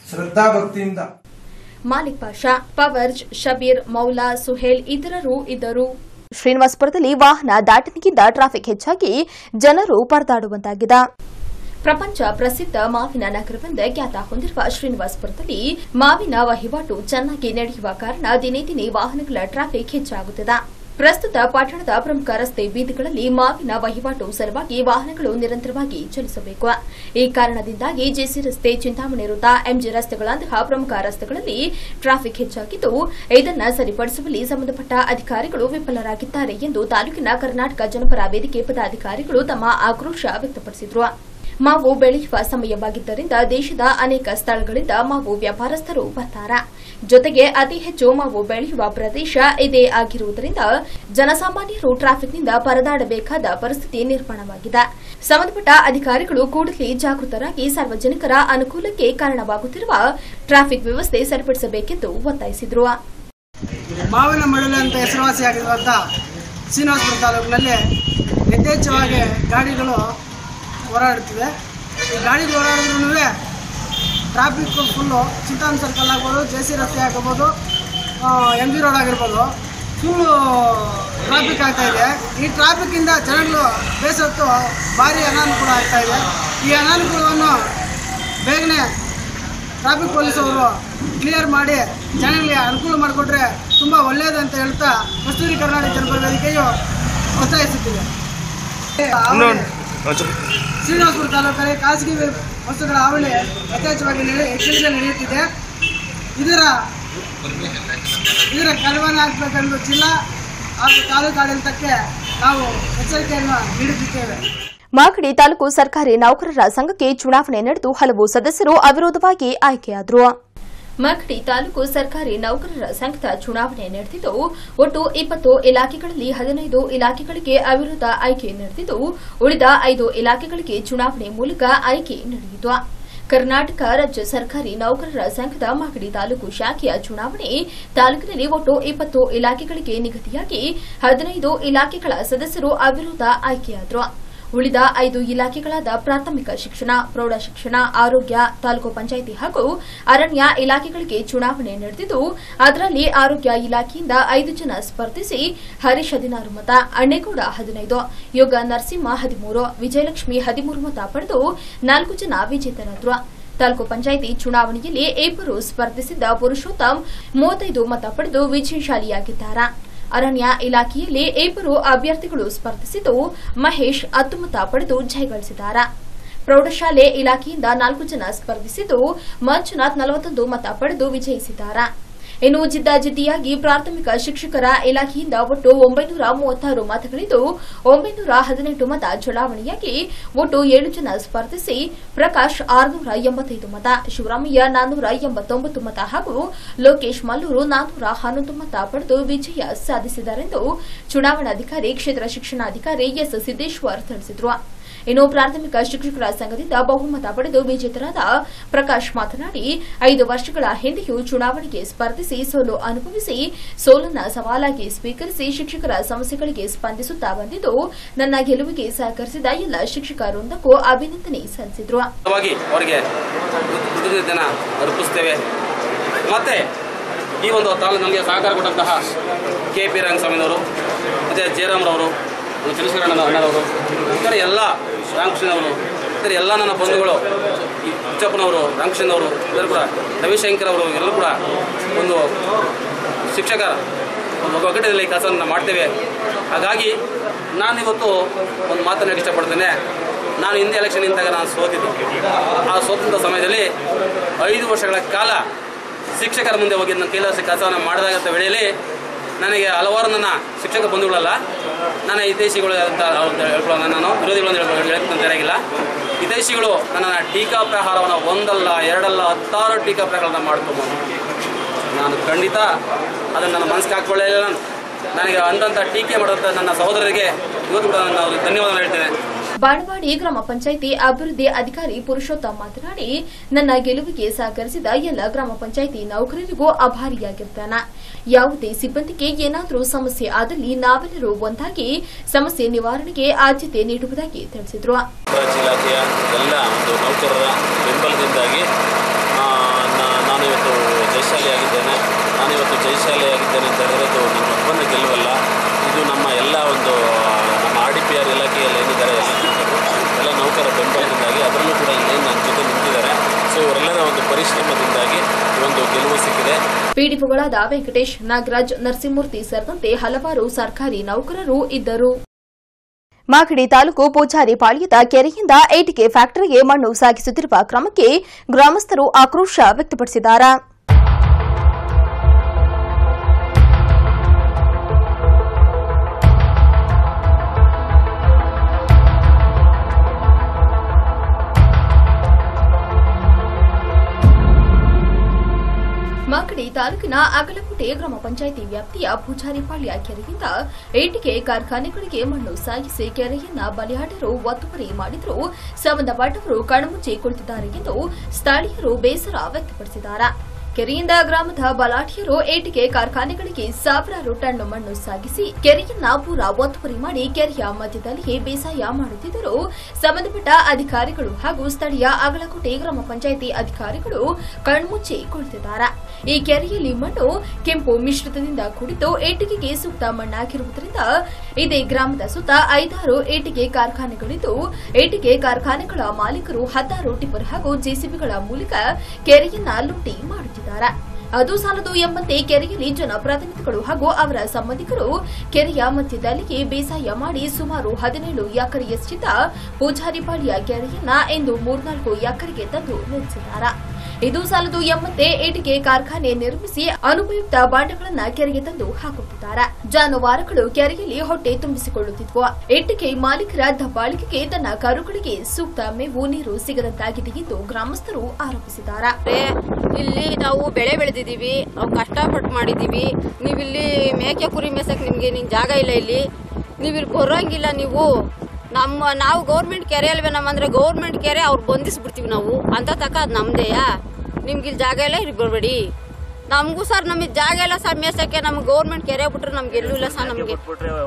ಶ್ರದ್ಧಾ ಭಕ್ತಿಯಿಂದ ಮಾಲಿಕ್ ಪಾಷಾ ಪವರ್ಜ್ ಶಬೀರ್ ಮೌಲಾ ಸುಹೇಲ್ ಇತರರು ಇದ್ದರು ಶ್ರೀನಿವಾಸಪುರದಲ್ಲಿ ವಾಹನ ದಾಟನೆಗಿಂತ ಟ್ರಾಫಿಕ್ ಹೆಚ್ಚಾಗಿ ಜನರು ಪರದಾಡುವಂತಾಗಿದೆ ಪ್ರಪಂಚ ಪ್ರಸಿದ್ಧ ಮಾವಿನ ನಗರವೆಂದೇ ಖ್ಯಾತ ಹೊಂದಿರುವ ಶ್ರೀನಿವಾಸಪುರದಲ್ಲಿ ಮಾವಿನ ವಹಿವಾಟು ಚೆನ್ನಾಗಿ ನಡೆಯುವ ಕಾರಣ ದಿನೇ ದಿನೇ ವಾಹನಗಳ ಟ್ರಾಫಿಕ್ ಹೆಚ್ಚಾಗುತ್ತಿದೆ ಪ್ರಸ್ತುತ ಪಟ್ಟಣದ ಪ್ರಮುಖ ರಸ್ತೆ ಬೀದಿಗಳಲ್ಲಿ ಮಾವಿನ ವಹಿವಾಟು ಸಲುವಾಗಿ ವಾಹನಗಳು ನಿರಂತರವಾಗಿ ಚಲಿಸಬೇಕು ಈ ಕಾರಣದಿಂದಾಗಿ ಜೆಸಿ ರಸ್ತೆ ಚಿಂತಾಮಣಿ ವೃತ್ತ ಎಂಜಿ ರಸ್ತೆಗಳಂತಹ ಪ್ರಮುಖ ರಸ್ತೆಗಳಲ್ಲಿ ಟ್ರಾಫಿಕ್ ಹೆಚ್ಚಾಗಿದ್ದು ಇದನ್ನು ಸರಿಪಡಿಸುವಲ್ಲಿ ಸಂಬಂಧಪಟ್ಟ ಅಧಿಕಾರಿಗಳು ವಿಫಲರಾಗಿದ್ದಾರೆ ಎಂದು ತಾಲೂಕಿನ ಕರ್ನಾಟಕ ಜನಪರ ವೇದಿಕೆ ಪದಾಧಿಕಾರಿಗಳು ತಮ್ಮ ಆಕ್ರೋಶ ವ್ಯಕ್ತಪಡಿಸಿದರು ಮಾವು ಬೆಳೆಯುವ ಸಮಯವಾಗಿದ್ದರಿಂದ ದೇಶದ ಅನೇಕ ಸ್ಥಳಗಳಿಂದ ಮಾವು ವ್ಯಾಪಾರಸ್ಥರು ಬರ್ತಾರೆ ಜೊತೆಗೆ ಅತಿ ಹೆಚ್ಚು ಮಾವು ಬೆಳೆಯುವ ಪ್ರದೇಶ ಇದೇ ಆಗಿರುವುದರಿಂದ ಜನಸಾಮಾನ್ಯರು ಟ್ರಾಫಿಕ್ನಿಂದ ಪರದಾಡಬೇಕಾದ ಪರಿಸ್ಥಿತಿ ನಿರ್ಮಾಣವಾಗಿದೆ ಸಂಬಂಧಪಟ್ಟ ಅಧಿಕಾರಿಗಳು ಕೂಡಲೇ ಜಾಗೃತರಾಗಿ ಸಾರ್ವಜನಿಕರ ಅನುಕೂಲಕ್ಕೆ ಕಾರಣವಾಗುತ್ತಿರುವ ಟ್ರಾಫಿಕ್ ವ್ಯವಸ್ಥೆ ಸರಿಪಡಿಸಬೇಕೆಂದು ಒತ್ತಾಯಿಸಿದರು ಮಾವಿನ ಮಡಲು ಅಂತ ಹೆಸರುವಾಸಿಯಾಗಿರುವಂಥ ಶ್ರೀನಿವಾಸಪುರ ತಾಲೂಕಿನಲ್ಲಿ ಯಥೇಚ್ಛವಾಗಿ ಗಾಡಿಗಳು ಓಡಾಡುತ್ತಿವೆ ಈ ಗಾಡಿಗಳು ಓಡಾಡಿದ್ರೂ ಟ್ರಾಫಿಕ್ ಫುಲ್ಲು ಚಿಂತಾನ್ ಸರ್ಕಲ್ ಆಗ್ಬೋದು ಜೆ ಸಿ ರಸ್ತೆ ಆಗ್ಬೋದು ಎಮ್ ಜಿ ರೋಡ್ ಆಗಿರ್ಬೋದು ಫುಲ್ಲು ಟ್ರಾಫಿಕ್ ಆಗ್ತಾ ಇದೆ ಈ ಟ್ರಾಫಿಕ್ಕಿಂದ ಜನಗಳು ಬೇಸತ್ತು ಭಾರಿ ಅನಾನುಕೂಲ ಆಗ್ತಾ ಇದೆ ಈ ಅನಾನುಕೂಲವನ್ನು ಬೇಗನೆ ಟ್ರಾಫಿಕ್ ಪೊಲೀಸವರು ಕ್ಲಿಯರ್ ಮಾಡಿ ಜನಗಳಿಗೆ ಅನುಕೂಲ ಮಾಡಿಕೊಟ್ರೆ ತುಂಬ ಒಳ್ಳೆಯದು ಅಂತ ಹೇಳ್ತಾ ಕಸ್ತೂರಿ ಕರ್ನಾಟಕ ಜನಪದ ವೇದಿಕೆಯು ಒತ್ತಾಯಿಸುತ್ತಿದೆ ಶ್ರೀನಿವಾಸಪುರ ತಾಲೂಕಲ್ಲಿ ಖಾಸಗಿ ಬಸ್ಸುಗಳ ಹಾವಳಿ ಯಥೇಚ್ಛವಾಗಿ ನಡೆ- ಹೆಚ್ಚಿಗೆ ನಡೆಯುತ್ತಿದೆ ಇದರ ಇದರ ಕಡಿವಾಣ ಹಾಕಬೇಕೆಂದು ಜಿಲ್ಲಾ ಹಾಗೂ ತಾಲೂಕು ಆಡಳಿತಕ್ಕೆ ನಾವು ಎಚ್ಚರಿಕೆಯನ್ನು ನೀಡುತ್ತಿದ್ದೇವೆ ಮಾಗಡಿ ತಾಲೂಕು ಸರ್ಕಾರಿ ನೌಕರರ ಸಂಘಕ್ಕೆ ಚುನಾವಣೆ ನಡೆದು ಹಲವು ಸದಸ್ಯರು ಅವಿರೋಧವಾಗಿ ಆಯ್ಕೆಯಾದರು ಮಾಗಡಿ ತಾಲೂಕು ಸರ್ಕಾರಿ ನೌಕರರ ಸಂಘದ ಚುನಾವಣೆ ನಡೆದಿದ್ದು ಒಟ್ಟು ಇಪ್ಪತ್ತು ಇಲಾಖೆಗಳಲ್ಲಿ ಹದಿನೈದು ಇಲಾಖೆಗಳಿಗೆ ಅವಿರೋಧ ಆಯ್ಕೆ ನಡೆದಿದ್ದು ಉಳಿದ ಐದು ಇಲಾಖೆಗಳಿಗೆ ಚುನಾವಣೆ ಮೂಲಕ ಆಯ್ಕೆ ನಡೆಯಿತು ಕರ್ನಾಟಕ ರಾಜ್ಯ ಸರ್ಕಾರಿ ನೌಕರರ ಸಂಘದ ಮಾಗಡಿ ತಾಲೂಕು ಶಾಖೆಯ ಚುನಾವಣೆ ತಾಲೂಕಿನಲ್ಲಿ ಒಟ್ಟು ಇಪ್ಪತ್ತು ಇಲಾಖೆಗಳಿಗೆ ನಿಗದಿಯಾಗಿ ಹದಿನೈದು ಇಲಾಖೆಗಳ ಸದಸ್ಯರು ಅವಿರೋಧ ಆಯ್ಕೆಯಾದರು ಉಳಿದ ಐದು ಇಲಾಖೆಗಳಾದ ಪ್ರಾಥಮಿಕ ಶಿಕ್ಷಣ ಪ್ರೌಢಶಿಕ್ಷಣ ಆರೋಗ್ಯ ತಾಲೂಕು ಪಂಚಾಯಿತಿ ಹಾಗೂ ಅರಣ್ಯ ಇಲಾಖೆಗಳಿಗೆ ಚುನಾವಣೆ ನಡೆದಿದ್ದು ಅದರಲ್ಲಿ ಆರೋಗ್ಯ ಇಲಾಖೆಯಿಂದ ಐದು ಜನ ಸ್ಪರ್ಧಿಸಿ ಹರೀಶ್ ಹದಿನಾರು ಮತ ಅಣ್ಣೇಗೌಡ ಹದಿನೈದು ಯೋಗ ನರಸಿಂಹ ಹದಿಮೂರು ವಿಜಯಲಕ್ಷ್ಮಿ ಹದಿಮೂರು ಮತ ಪಡೆದು ನಾಲ್ಕು ಜನ ವಿಜೇತರಾದರು ತಾಲೂಕು ಪಂಚಾಯಿತಿ ಚುನಾವಣೆಯಲ್ಲಿ ಇಬ್ಬರು ಸ್ಪರ್ಧಿಸಿದ್ದ ಪುರುಷೋತ್ತಮ್ ಮೂವತ್ತೈದು ಮತ ಪಡೆದು ವಿಜಯಶಾಲಿಯಾಗಿದ್ದಾರೆ ಅರಣ್ಯ ಇಲಾಖೆಯಲ್ಲಿ ಇಬ್ಬರು ಅಭ್ಯರ್ಥಿಗಳು ಸ್ಪರ್ಧಿಸಿದ್ದು ಮಹೇಶ್ ಹತ್ತು ಮತ ಪಡೆದು ಜಯಗಳಿಸಿದ್ದಾರೆ ಪ್ರೌಢಶಾಲೆ ಇಲಾಖೆಯಿಂದ ನಾಲ್ಕು ಜನ ಸ್ಪರ್ಧಿಸಿದ್ದು ಮಂಜುನಾಥ್ ನಲವತ್ತೊಂದು ಮತ ಪಡೆದು ವಿಜಯಿಸಿದ್ದಾರೆ ಇನ್ನು ಜಿದ್ದಾಜಿದ್ದಿಯಾಗಿ ಪ್ರಾಥಮಿಕ ಶಿಕ್ಷಕರ ಇಲಾಖೆಯಿಂದ ಒಟ್ಟು ಒಂಬೈನೂರ ಮೂವತ್ತಾರು ಮತಗಳಿದ್ದು ಒಂಬೈನೂರ ಹದಿನೆಂಟು ಮತ ಚಲಾವಣೆಯಾಗಿ ಒಟ್ಟು ಏಳು ಜನ ಸ್ಪರ್ಧಿಸಿ ಪ್ರಕಾಶ್ ಆರುನೂರ ಎಂಬತ್ತೈದು ಮತ ಶಿವರಾಮಯ್ಯ ನಾನ್ನೂರ ಎಂಬತ್ತೊಂಬತ್ತು ಮತ ಹಾಗೂ ಲೋಕೇಶ್ ಮಲ್ಲೂರು ನಾನ್ನೂರ ಹನ್ನೊಂದು ಮತ ಪಡೆದು ವಿಜಯ ಸಾಧಿಸಿದರೆಂದು ಚುನಾವಣಾಧಿಕಾರಿ ಕ್ಷೇತ್ರ ಶಿಕ್ಷಣಾಧಿಕಾರಿ ಎಸ್ ಸಿದ್ದೇಶ್ವರ್ ತಿಳಿಸಿದರು ಇನ್ನು ಪ್ರಾಥಮಿಕ ಶಿಕ್ಷಕರ ಸಂಘದಿಂದ ಬಹುಮತ ಪಡೆದು ವಿಜೇತರಾದ ಪ್ರಕಾಶ್ ಮಾತನಾಡಿ ಐದು ವರ್ಷಗಳ ಹಿಂದೆಯೂ ಚುನಾವಣೆಗೆ ಸ್ಪರ್ಧಿಸಿ ಸೋಲು ಅನುಭವಿಸಿ ಸೋಲನ್ನ ಸವಾಲಾಗಿ ಸ್ವೀಕರಿಸಿ ಶಿಕ್ಷಕರ ಸಮಸ್ಯೆಗಳಿಗೆ ಸ್ಪಂದಿಸುತ್ತಾ ಬಂದಿದ್ದು ನನ್ನ ಗೆಲುವಿಗೆ ಸಹಕರಿಸಿದ ಎಲ್ಲ ಶಿಕ್ಷಕ ವೃಂದಕ್ಕೂ ಅಭಿನಂದನೆ ಸಲ್ಲಿಸಿದರು ವಾಗಿ ಅವರಿಗೆ ಕೃತಜ್ಞತೆನ ಅರ್ಪಿಸ್ತೇವೆ ಮತ್ತೆ ಈ ಒಂದು ತಾಳು ನಮಗೆ ಸಹಕಾರ ಕೊಟ್ಟಂತಹ ಕೆ ಪಿ ರಂಗಸ್ವಾಮಿನವರು ಮತ್ತು ಜಯರಾಮ್ರವರು ಚಂದ್ರಶೇಖರಣ್ಣ ಅಣ್ಣನವರು ಇತರ ಎಲ್ಲ ರಾಮಕೃಷ್ಣನವರು ಇತರ ಎಲ್ಲ ನನ್ನ ಬಂಧುಗಳು ಈ ಹುಚ್ಚಪ್ಪನವರು ರಾಮಕೃಷ್ಣನವರು ಎಲ್ಲರೂ ಕೂಡ ರವಿಶಂಕರ್ ಅವರು ಎಲ್ಲರೂ ಕೂಡ ಒಂದು ಶಿಕ್ಷಕ ಒಂದು ಒಗ್ಗಟ್ಟಿನಲ್ಲಿ ಕೆಲಸವನ್ನು ಮಾಡ್ತೇವೆ ಹಾಗಾಗಿ ನಾನಿವತ್ತು ಒಂದು ಮಾತನಾಡಕ್ಕೆ ಇಷ್ಟಪಡ್ತೇನೆ ನಾನು ಹಿಂದೆ ಎಲೆಕ್ಷನ್ ನಿಂತಾಗ ನಾನು ಸೋತಿದ್ದು ಆ ಸೋತಂಥ ಸಮಯದಲ್ಲಿ ಐದು ವರ್ಷಗಳ ಕಾಲ ಶಿಕ್ಷಕರ ಮುಂದೆ ಹೋಗಿ ನನ್ನ ಕೈಲಾಸ ಕೆಲಸವನ್ನು ಮಾಡಿದಾಗಂಥ ವೇಳೆಯಲ್ಲಿ ನನಗೆ ಹಲವಾರು ನನ್ನ ಶಿಕ್ಷಕ ಬಂಧುಗಳಲ್ಲ ನನ್ನ ಹಿತೈಷಿಗಳು ಅಂತ ಅವ್ರು ಹೇಳ್ಕೊಳ್ಳೋಣ ನಾನು ವಿರೋಧಿಗಳು ಅಂತ ಹೇಳ್ಕೊಳ್ಳೋ- ಹೇಳ್ಕೊಂತ ಇರಾಗಿಲ್ಲ ಹಿತೈಷಿಗಳು ನನ್ನ ಟೀಕಾ ಪ್ರಹಾರವನ್ನು ಒಂದಲ್ಲ ಎರಡಲ್ಲ ಹತ್ತಾರು ಟೀಕಾ ಪ್ರಹಾರವನ್ನು ಮಾಡ್ಕೊಬೋದು ನಾನು ಖಂಡಿತ ಅದನ್ನು ನನ್ನ ಮನಸ್ಸಿಗೆ ಹಾಕ್ಕೊಳ್ಳಿಲ್ಲ ನಾನು ನನಗೆ ಅಂದಂಥ ಟೀಕೆ ಮಾಡೋಂಥ ನನ್ನ ಸಹೋದರರಿಗೆ ಇವತ್ತು ಕೂಡ ನಾನು ಅವ್ರಿಗೆ ಧನ್ಯವಾದ ಹೇಳ್ತೇನೆ ಬಾಣವಾಡಿ ಗ್ರಾಮ ಪಂಚಾಯಿತಿ ಅಭಿವೃದ್ಧಿ ಅಧಿಕಾರಿ ಪುರುಷೋತ್ತಮ್ ಮಾತನಾಡಿ ನನ್ನ ಗೆಲುವಿಗೆ ಸಹಕರಿಸಿದ ಎಲ್ಲ ಗ್ರಾಮ ಪಂಚಾಯಿತಿ ನೌಕರರಿಗೂ ಆಭಾರಿಯಾಗಿರ್ತಾನೆ ಯಾವುದೇ ಸಿಬ್ಬಂದಿಗೆ ಏನಾದರೂ ಸಮಸ್ಯೆ ಆದಲ್ಲಿ ನಾವೆಲ್ಲರೂ ಒಂದಾಗಿ ಸಮಸ್ಯೆ ನಿವಾರಣೆಗೆ ಆದ್ಯತೆ ನೀಡುವುದಾಗಿ ತಿಳಿಸಿದರು ರಾಜ್ಯ ಇಲಾಖೆಯ ಎಲ್ಲ ಒಂದು ನೌಕರರ ಬೆಂಬಲದಿಂದಾಗಿ ಆ, ನಾ ಪಿಡಿಒಗಳಾದ ವೆಂಕಟೇಶ್ ನಾಗರಾಜ್ ನರಸಿಂಹಮೂರ್ತಿ ಸೇರಿದಂತೆ ಹಲವಾರು ಸರ್ಕಾರಿ ನೌಕರರು ಇದ್ದರು ಮಾಗಡಿ ತಾಲೂಕು ಪೂಜಾರಿ ಪಾಳ್ಯದ ಕೆರೆಯಿಂದ ಏಟಿಕೆ ಫ್ಯಾಕ್ಟರಿಗೆ ಮಣ್ಣು ಸಾಗಿಸುತ್ತಿರುವ ಕ್ರಮಕ್ಕೆ ಗ್ರಾಮಸ್ಥರು ಆಕ್ರೋಶ ವ್ಯಕ್ತಪಡಿಸಿದ್ದಾರೆ ಮಾಗಡಿ ತಾಲೂಕಿನ ಅಗಲಕೋಟೆ ಗ್ರಾಮ ಪಂಚಾಯಿತಿ ವ್ಯಾಪ್ತಿಯ ಪೂಜಾರಿಪಾಳ್ಯ ಕೆರೆಯಿಂದ ಏಟಿಗೆ ಕಾರ್ಖಾನೆಗಳಿಗೆ ಮಣ್ಣು ಸಾಗಿಸಿ ಕೆರೆಯನ್ನ ಬಲಿಯಾಡರು ಒತ್ತುವರಿ ಮಾಡಿದ್ರು ಸಂಬಂಧಪಟ್ಟವರು ಕಣ್ಮುಚ್ಚಿ ಕುಳಿತಿದ್ದಾರೆ ಎಂದು ಸ್ಥಳೀಯರು ಬೇಸರ ವ್ಯಕ್ತಪಡಿಸಿದ್ದಾರೆ ಕೆರೆಯಿಂದ ಗ್ರಾಮದ ಬಲಾಢ್ಯರು ಏಟಿಗೆ ಕಾರ್ಖಾನೆಗಳಿಗೆ ಸಾವಿರಾರು ಟನ್ ಮಣ್ಣು ಸಾಗಿಸಿ ಕೆರೆಯನ್ನ ಪೂರ ಒತ್ತುವರಿ ಮಾಡಿ ಕೆರೆಯ ಮಧ್ಯದಲ್ಲಿ ಬೇಸಾಯ ಮಾಡುತ್ತಿದ್ದರು ಸಂಬಂಧಪಟ್ಟ ಅಧಿಕಾರಿಗಳು ಹಾಗೂ ಸ್ಥಳೀಯ ಅಗಲಕೋಟೆ ಗ್ರಾಮ ಪಂಚಾಯಿತಿ ಅಧಿಕಾರಿಗಳು ಕಣ್ಮುಚ್ಚಿ ಕುಳಿತಿದ್ದಾರೆ ಈ ಕೆರೆಯಲ್ಲಿ ಮಣ್ಣು ಕೆಂಪು ಮಿಶ್ರಿತದಿಂದ ಕೂಡಿದ್ದು ಏಟಿಗೆಗೆ ಸೂಕ್ತ ಮಣ್ಣಾಗಿರುವುದರಿಂದ ಇದೇ ಗ್ರಾಮದ ಸುತ್ತ ಐದಾರು ಏಟಿಗೆ ಕಾರ್ಖಾನೆಗಳಿದ್ದು ಏಟಿಗೆ ಕಾರ್ಖಾನೆಗಳ ಮಾಲೀಕರು ಹತ್ತಾರು ಟಿಪ್ಪರ್ ಹಾಗೂ ಜೆಸಿಬಿಗಳ ಮೂಲಕ ಕೆರೆಯನ್ನ ಲೂಟಿ ಮಾಡುತ್ತಿದ್ದಾರೆ ಅದು ಸಾಲದು ಎಂಬಂತೆ ಕೆರೆಯಲ್ಲಿ ಜನಪ್ರತಿನಿಧಿಗಳು ಹಾಗೂ ಅವರ ಸಂಬಂಧಿಕರು ಕೆರೆಯ ಮಧ್ಯದಲ್ಲಿಯೇ ಬೇಸಾಯ ಮಾಡಿ ಸುಮಾರು ಹದಿನೇಳು ಎಕರೆಯಷ್ಟಿದ್ದ ಪೂಜಾರಿಪಾಳ್ಯ ಕೆರೆಯನ್ನ ಇಂದು ಮೂರ್ನಾಲ್ಕು ಎಕರೆಗೆ ತಂದು ನಿಲ್ಲಿಸಿದ್ದಾರೆ ಇದು ಸಾಲದು ಎಂಬಂತೆ ಏಟಿಗೆ ಕಾರ್ಖಾನೆ ನಿರ್ಮಿಸಿ ಅನುಪಯುಕ್ತ ಬಾಂಡಗಳನ್ನ ಕೆರೆಗೆ ತಂದು ಹಾಕುತ್ತಿದ್ದಾರೆ ಜಾನುವಾರುಗಳು ಕೆರೆಯಲ್ಲಿ ಹೊಟ್ಟೆ ತುಂಬಿಸಿಕೊಳ್ಳುತ್ತಿದ್ವು ಇಟ್ಟಿಗೆ ಮಾಲೀಕರ ದಬ್ಬಾಳಿಕೆಗೆ ತನ್ನ ಕರುಗಳಿಗೆ ಸೂಕ್ತ ಮೇವು ನೀರು ಸಿಗದಂತಾಗಿದೆ ಎಂದು ಗ್ರಾಮಸ್ಥರು ಆರೋಪಿಸಿದ್ದಾರೆ ಇಲ್ಲಿ ನಾವು ಬೆಳೆ ಬೆಳೆದಿದ್ದೀವಿ ನಾವು ಕಷ್ಟಪಟ್ಟು ಮಾಡಿದ್ದೀವಿ ನೀವಿಲ್ಲಿ ಮೇಕೆ ಕುರಿ ಮೇಸಕ್ಕೆ ನಿಮಗೆ ನಿನ್ ಜಾಗ ಇಲ್ಲ ಇಲ್ಲಿ ನೀವಿಲ್ಲಿ ಬರೋಂಗಿಲ್ಲ ನೀವು ನಮ್ಮ ನಾವು ಗೌರ್ಮೆಂಟ್ ಕೆರೆ ಅಲ್ವೇ ನಮ್ಮಂದ್ರೆ ಗೌರ್ಮೆಂಟ್ ಕೆರೆ ಅವ್ರು ಬಂಧಿಸ್ಬಿಡ್ತೀವಿ ನಾವು ಅಂತ ತಕ ಅದು ನಮ್ದೇಯಾ ನಿಮ್ಗೆ ಇಲ್ಲಿ ಜಾಗ ಇಲ್ಲ ಇಲ್ಲಿ ಬರಬೇಡಿ ನಮಗೂ ಸರ್ ನಮಗೆ ಜಾಗ ಇಲ್ಲ ಸರ್ ಮೇಸಕ್ಕೆ ನಮ್ಗೆ ಗೌರ್ಮೆಂಟ್ ಕೆರೆ ಬಿಟ್ರೆ ನಮ್ಗೆ ಎಲ್ಲೂ ಇಲ್ಲ ಸರ್ ನಮಗೆ